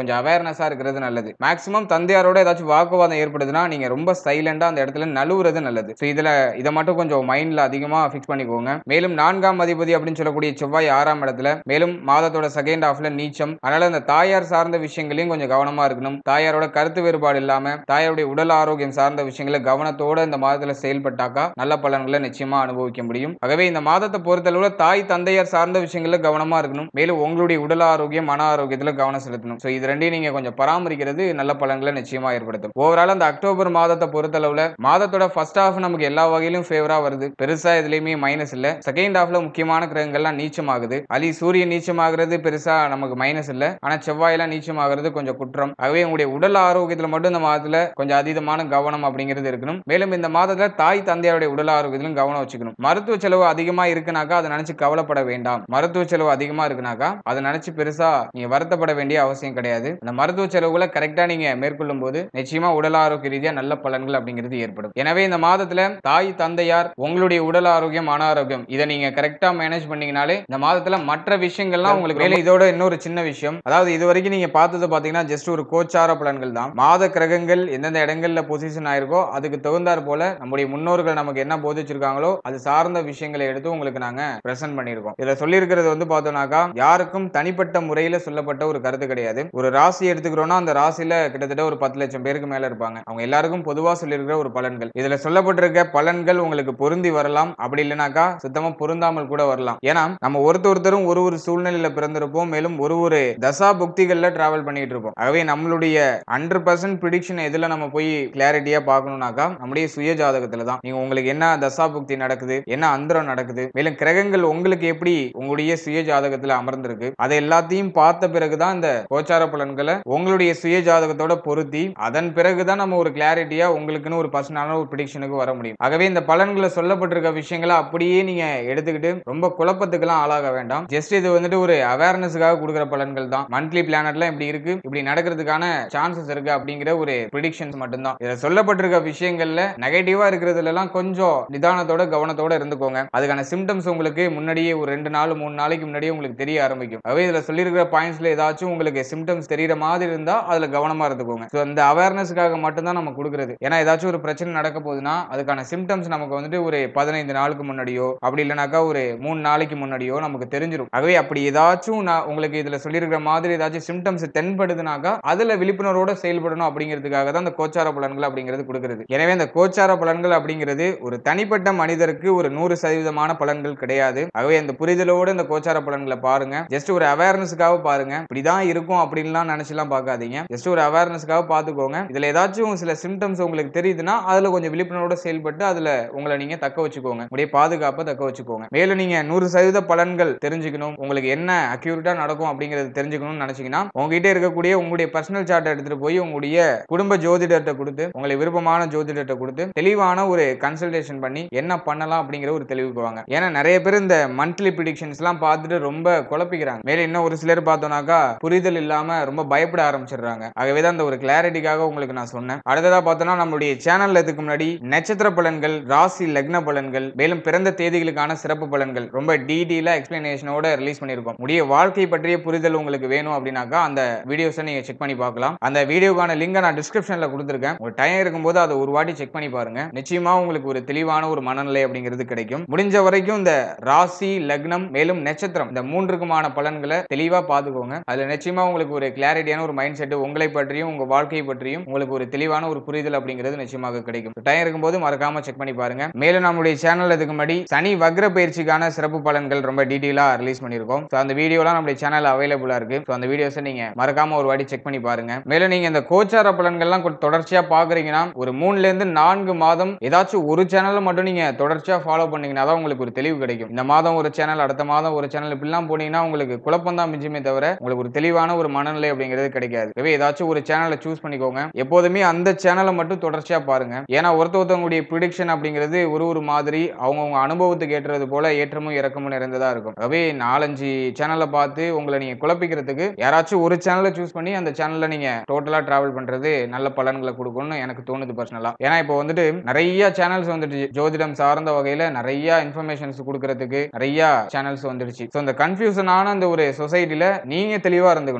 கொஞ்சம் அவேர்னஸா இருக்கிறது நல்லது மேக்ஸிமம் தந்தையாரோட ஏதாச்சும் வாக்குவாதம் ஏற்படுதுன்னா நீங்க ரொம்ப சைலண்டா அந்த இடத்துல நழுவுறது நல்லது ஸோ இதுல இதை மட்டும் கொஞ்சம் மைண்ட்ல அதிகமா ஃபிக்ஸ் பண்ணிக்கோங்க மேலும் நான்காம் அதிபதி அப்படின்னு சொல்லக்கூடிய செவ்வாய் ஆறாம் இடத்துல மேலும் மாதத்தோட செகண்ட் ஹாஃப்ல நீச்சம் அதனால இந்த தாயார் சார்ந்த விஷயங்களையும் கொஞ்சம் கவனமா இருக்கணும் தாயாரோட கருத்து வேறுபாடு இல்லாம தாயாருடைய உடல் ஆரோக்கியம் சார்ந்த விஷயங்களை கவனத்தோட இந்த மாதத்துல செயல்பட்டாக்கா நல்ல பலன்களை நிச்சயமா அனுபவிக்க முடியும் ஆகவே இந்த மாதத்தை பொறுத்தளவுல தாய் தந்தையார் சார்ந்த விஷயங்கள்ல கவனமா இருக்கணும் மேலும் உங்களுடைய உடல் ஆரோக்கியம் மன ஆரோக்கியத்துல கவனம் செலுத்தணும் ஸோ இது ரெண்டையும் நீங்க கொஞ்சம் பராமரிக்கிறது நல்ல பலன்களை நிச்சயமா ஏற்படுத்தும் ஓவரால் அந்த அக்டோபர் மாதத்தை பொறுத்தளவுல மாதத்தோட ஃபர்ஸ்ட் ஹாஃப் நமக்கு எல்லா வகையிலும் ஃபேவரா வருது பெருசா எதுலயுமே மைனஸ் இல்ல செகண்ட் ஹாஃப்ல முக்கியமான கிரகங்கள்லாம் நீச்சமாகுது அலி சூரியன் நீச்சமாகிறது பெருசா நமக்கு மைனஸ் இல்ல ஆனா செவ்வாயெல்லாம் நீச்சமாகிறது கொஞ்சம் குற்றம் ஆகவே உங்களுடைய உடல் ஆரோக்கியத்துல மட்டும் இந்த மாதத்துல கொஞ்சம் அதீதமான கவனம் அப்படிங்கிறது இருக்கணும் மேலும் இந்த மாதத்துல தாய் தந்தையாருடைய உடல் ஆரோக்கியத்திலும் கவனம் வச்சுக்கணும் மருத்துவ செலவு அதிகமா இருக்குனாக்கா அதை நினைச்சு கவலைப்பட வேண்டாம் மருத்துவ செலவு அதிகமா இருக்குனாக்கா அதை நினைச்சு பெருசா நீங்க வருத்தப்பட வேண்டிய அவசியம் கிடையாது அந்த மருத்துவ செலவுகளை கரெக்டா நீங்க மேற்கொள்ளும் போது நிச்சயமா உடல் ஆரோக்கிய ரீதியா நல்ல பலன்கள் அப்படிங்கிறது ஏற்படும் எனவே இந்த மாதத்துல தாய் தந்தையார் உங்களுடைய உடல் ஆரோக்கியம் மன ஆரோக்கியம் இதை நீங்க கரெக்டா மேனேஜ் பண்ணீங்கனாலே இந்த மாதத்துல மற்ற விஷயங்கள்லாம் உங்களுக்கு மேலே இதோட இன்னொரு சின்ன விஷயம் அதாவது இது வரைக்கும் நீங்க பார்த்தது பாத்தீங்கன்னா ஜஸ்ட் ஒரு கோச்சார பலன்கள் தான் மாத கிரகங்கள் எந்தெந்த இடங்கள்ல பொசிஷன் ஆயிருக்கோ அதுக்கு தகுந்தாற் போல நம்முடைய முன்னோர்கள் நமக்கு என்ன போதிச்சிருக்காங்களோ அது சார்ந்த விஷயங்களை எடுத்து உங்களுக்கு நாங்க பிரசன்ட் பண்ணியிருக்கோம் இதுல சொல்லியிருக்கிறது வந்து பார்த்தோம்னாக்கா யாருக்கும் தனிப்பட்ட முறையில சொல்லப்பட்ட ஒரு கருத்து கிடையாது ஒரு ராசி எடுத்துக்கிறோம்னா அந்த ராசியில கிட்டத்தட்ட ஒரு பத்து லட்சம் பேருக்கு மேல இருப்பாங்க அவங்க எல்லாருக்கும் பொதுவா சொல்லியிருக்கிற ஒரு பலன்கள் இதுல சொல்லப்பட்டிருக்க பலன்கள் உங்களுக்கு பொருந்தி வரலாம் அப்படி இல்லைனாக்கா சுத்தமா பொருந்தாமல் கூட வரலாம் ஏன்னா நம்ம ஒருத்தர் ஒருத்தரும் ஒரு ஒரு சூழ்நிலையில பிறந்திருப்போம் மேலும் ஒரு ஒரு தசா புக்திகள்ல டிராவல் பண்ணிட்டு இருப்போம் ஆகவே நம்மளுடைய ஹண்ட்ரட் பர்சன்ட் ப்ரிடிக்ஷன் எதுல நம்ம போய் கிளாரிட்டியா பார்க்கணும்னாக்கா நம்முடைய சுய ஜாதகத்துல தான் நீங்க உங்களுக்கு என்ன தசா புக்தி நடக்குது என்ன அந்தரம் நடக்குது மேலும் கிரகங்கள் உங்களுக்கு எப்படி உங்களுடைய சுய ஜாதகத்துல அமர்ந்திருக்கு அதை எல்லாத்தையும் பார்த்த பிறகுதான் இந்த கோச்சார பலன்களை உங்களுடைய சுய ஜாதகத்தோட பொருத்தி அதன் பிறகுதான் நம்ம ஒரு கிளாரிட்டியா உங்களுக்குன்னு ஒரு பர்சனலான ஒரு ப்ரிடிக்ஷனுக்கு வர முடியும் ஆகவே இந்த பலன்களை சொல்லப்பட்டிருக்க விஷயங்களை அப்படியே நீங்க எடுத்துக்கிட்டு ரொம்ப குழப்பத்துக்கெல்லாம் ஆளாக வேண்டாம் ஜஸ்ட் இது வந்துட்டு ஒரு அவேர்னஸுக்காக கொடுக்குற பலன்கள் தான் மந்த்லி பிளானட்லாம் இப்படி இருக்கு இப்படி நடக்கிறதுக்கான சான்சஸ் இருக்கு அப்படிங்கிற ஒரு ப்ரிடிக்ஷன்ஸ் மட்டும்தான் இதுல சொல்லப்பட்டிருக்க விஷயங்கள்ல நெகட்டிவா இருக்கிறதுல எல்லாம் கொஞ்சம் நிதானத்தோட கவனத்தோட இருந்துக்கோங்க அதுக்கான சிம்டம்ஸ் உங்களுக்கு முன்னாடியே ஒரு ரெண்டு நாள் மூணு நாளைக்கு முன்னாடியே உங்களுக்கு தெரிய ஆரம்பிக்கும் ஆகவே இதுல சொல்லியிருக்கிற பாயிண்ட்ஸ்ல ஏதாச்சும் உங்களுக்கு சிம்டம்ஸ் தெரியற மாதிரி இருந்தா அதுல கவனமா இருந்துக்கோங்க ஸோ அந்த அவேர்னஸ்க்காக மட்டும்தான் நம்ம கொடுக்குறது ஏன்னா ஏதாச்சும் ஒரு பிரச்சனை நடக்க போகுதுன்னா அதுக்கான சிம்டம்ஸ் நமக்கு வந்துட்டு ஒரு பதினைந்து நாளுக்கு முன்னாடியோ அப்படி இல்லைனாக்கா ஒரு மூணு நாளைக்கு முன்னாடியோ நமக்கு தெரிஞ்சிடும் ஆகவே அப்படி ஏதாச்சும் நான் உங்களுக்கு இதுல சொல்லியிருக்கிற மாதிரி ஏதாச்சும் சிம்டம்ஸ் தென்படுதுனாக்கா அதுல விழிப்புணர்வோட செயல்படணும் அப்படிங்கிறதுக்காக தான் அந்த கோச்சார பலன்கள் அப்படிங்கிறது கொடுக்கிறது எனவே இந்த கோச்சார பலன்கள் அப்படிங்கிறது ஒரு தனிப்பட்ட மனிதருக்கு ஒரு நூறு சதவீதமான பலன்கள் கிடையாது ஆகவே அந்த புரிதலோட இந்த கோச்சார பலன்களை பாருங்க ஜஸ்ட் ஒரு அவேர்னஸ்க்காக பாருங்க இப்படிதான் இருக்கும் அப்படின்லாம் நினைச்சுலாம் பார்க்காதீங்க ஜஸ்ட் ஒரு அவேர்னஸ்க்காக பார்த்துக்கோங்க இதுல ஏதாச்சும் சில சிம்டம்ஸ் உங்களுக்கு தெரியுதுன்னா அதுல கொஞ்சம் விழிப்புணர்வோட செயல்பட்டு அதுல உங்களை நீங்க தக்க வச்சுக்கோங்க உங்களுடைய பாதுகாப்பை தக்க வச்சுக்கோங்க மேலும் நீங்க நூறு சதவீத பலன்கள் தெரிஞ்சுக்கணும் உங்களுக்கு என்ன அக்யூரேட்டா நடக்கும் அப்படிங்கறது தெரிஞ்சுக்கணும்னு நினைச்சீங்கன்னா உங்ககிட்ட இருக்கக்கூடிய உங்களுடைய பர்சனல் சார்ட் எடுத்துட்டு போய் உங்களுடைய குடும்ப ஜோதிடர்கிட்ட கொடுத்து உங்களுக்கு விருப்பமான ஜோதிடர்கிட்ட கொடுத்து தெளிவான ஒரு கன்சல்டேஷன் பண்ணி என்ன பண்ணலாம் அப்படிங்கிற ஒரு தெளிவுக்கு வாங்க ஏன்னா நிறைய பேர் இந்த மந்த்லி ப்ரிடிக்ஷன்ஸ் எல்லாம் பார்த்துட்டு ரொம்ப குழப்பிக்கிறாங்க மேல இன்னும் ஒரு சிலர் பார்த்தோம்னாக்கா புரிதல் இல்லாம ரொம்ப பயப்பட ஆரம்பிச்சிடுறாங்க ஆகவே தான் இந்த ஒரு கிளாரிட்டிக்காக உங்களுக்கு நான் சொன்னேன் அடுத்ததா பார்த்தோம்னா நம்மளுடைய சேனல்ல இதுக்கு முன்னாடி நட்சத்திர பலன்கள் ராசி லக்ன பலன்கள் மேலும் பிறந்த தேதிகளுக்கான சிறப்பு பலன்கள் ரொம்ப டீடெயிலா எக்ஸ்பிளனேஷனோட ரிலீஸ் பண்ணியிருக்கோம் உடைய வாழ்க்கை பற்றிய புரிதல் உங்களுக்கு வேணும் அப்படின்னாக்கா அந்த வீடியோஸை நீங்க செக் பண்ணி பார்க்கலாம் அந்த வீடியோக்கான லிங்கை நான் டிஸ்கிரிப்ஷன்ல கொடுத்துருக்கேன் ஒரு டைம் இருக்கும்போது அதை ஒரு வாட்டி செக் பண்ணி பாருங்க நிச்சயமா உங்களுக்கு ஒரு தெளிவான ஒரு மனநிலை அப்படிங்கிறது கிடைக்கும் முடிஞ்ச வரைக்கும் இந்த ராசி லக்னம் மேலும் நட்சத்திரம் இந்த மூன்றுக்குமான பலன்களை தெளிவா பார்த்துக்கோங்க அதுல நிச்சயமா உங்களுக்கு ஒரு கிளாரிட்டியான ஒரு மைண்ட் செட் உங்களை பற்றியும் உங்க வாழ்க்கை பற்றியும் உங்களுக்கு ஒரு தெளிவான ஒரு புரிதல் அப்படிங்கிறது நிச்சயமாக கிடைக்கும் டைம் இருக்கும்போது மறக்காம செக் பண்ணி பாருங்க மேலும் நம்மளுடைய சேனல் இதுக்கு முன்னாடி சனி வக்ர பயிற்சிக்கான சிறப்பு பலன்கள் ரொம்ப டீட்டெயிலா ரிலீஸ் பண்ணியிருக்கோம் ஸோ அந்த வீடியோலாம் நம்மளுடைய சேனல் அவைலபிளா இருக்கு ஸோ அந்த வீடியோஸை நீங்க மறக்காம ஒரு வாட்டி செக் பண்ணி பாருங்க மேலும் நீங்க இந்த கோச்சார பலன்கள்லாம் கொஞ்சம் தொடர்ச்சியா பாக்குறீங்கன்னா ஒரு மூணுல இருந்து நான்கு மாதம் ஏதாச்சும் ஒரு சேனல்ல மட்டும் நீங்க தொடர்ச்சியா ஃபாலோ பண்ணீங்கன்னா தான் உங்களுக்கு ஒரு தெளிவு கிடைக்கும் இந்த மாதம் ஒரு சேனல் அடுத்த மாதம் ஒரு சேனல் இப்படிலாம் போனீங்கன்னா உங்களுக்கு குழப்பம் தான் மிஞ்சுமே தவிர உங்களுக்கு ஒரு தெளிவான ஒரு மனநிலை அப்படிங்கிறது கிடைக்காது எனவே ஏதாச்சும் ஒரு சேனலை சூஸ் பண்ணிக்கோங்க எப்போதுமே அந்த சேனலை மட்டும் தொடர்ச்சியா பாருங்க ஏன்னா ஒருத்த ஒருத்தவங்களுடைய ப்ரிடிக்ஷன் அப்படிங்கிறது ஒரு ஒரு மாதிரி அவங்கவுங்க அனுபவத்துக்கு ஏற்றது போல ஏற்றமும் இறக்கமும் நிறைந்ததா இருக்கும் ஆகவே நாலஞ்சு சேனலை பார்த்து உங்களை நீங்க குழப்பிக்கிறதுக்கு யாராச்சும் ஒரு சேனலை சூஸ் பண்ணி அந்த சேனல்ல நீங்க டோட்டலா டிராவல் பண்றது நல்ல பலன்களை கொடுக்கும்னு எனக்கு தோணுது பர்சனலா ஏன்னா இப்போ வந்துட்டு நிறைய சேனல்ஸ் வந்துட்டு ஜோதிடம் சார்ந்த வகையில நிறைய இன்ஃபர்மேஷன்ஸ் கொடுக்கறதுக்கு நிறைய சேனல்ஸ் வந்துடுச்சு ஸோ இந்த கன்ஃபியூஷனான அந்த ஒரு சொசைட்டில நீங்க தெளிவா இருந்துக்கணும் உங்களுக்கு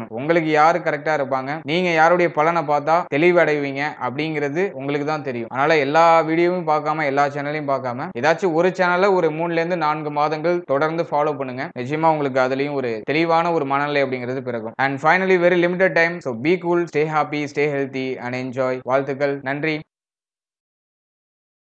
உங்களுக்கு யாரு கரெக்டா இருப்பாங்க நீங்க யாருடைய பலனை பார்த்தா தெளிவடைவீங்க அப்படிங்கிறது உங்களுக்கு தான் தெரியும் அதனால எல்லா வீடியோவும் பார்க்காம எல்லா சேனலையும் பார்க்காம ஏதாச்சும் ஒரு சேனலை ஒரு மூணுல இருந்து நான்கு மாதங்கள் தொடர்ந்து ஃபாலோ பண்ணுங்க நிச்சயமா உங்களுக்கு அதுலயும் ஒரு தெளிவான ஒரு மனநிலை அப்படிங்கிறது பிறகும் and finally very limited time so be cool stay happy stay healthy and enjoy வாழ்த்துக்கள் நன்றி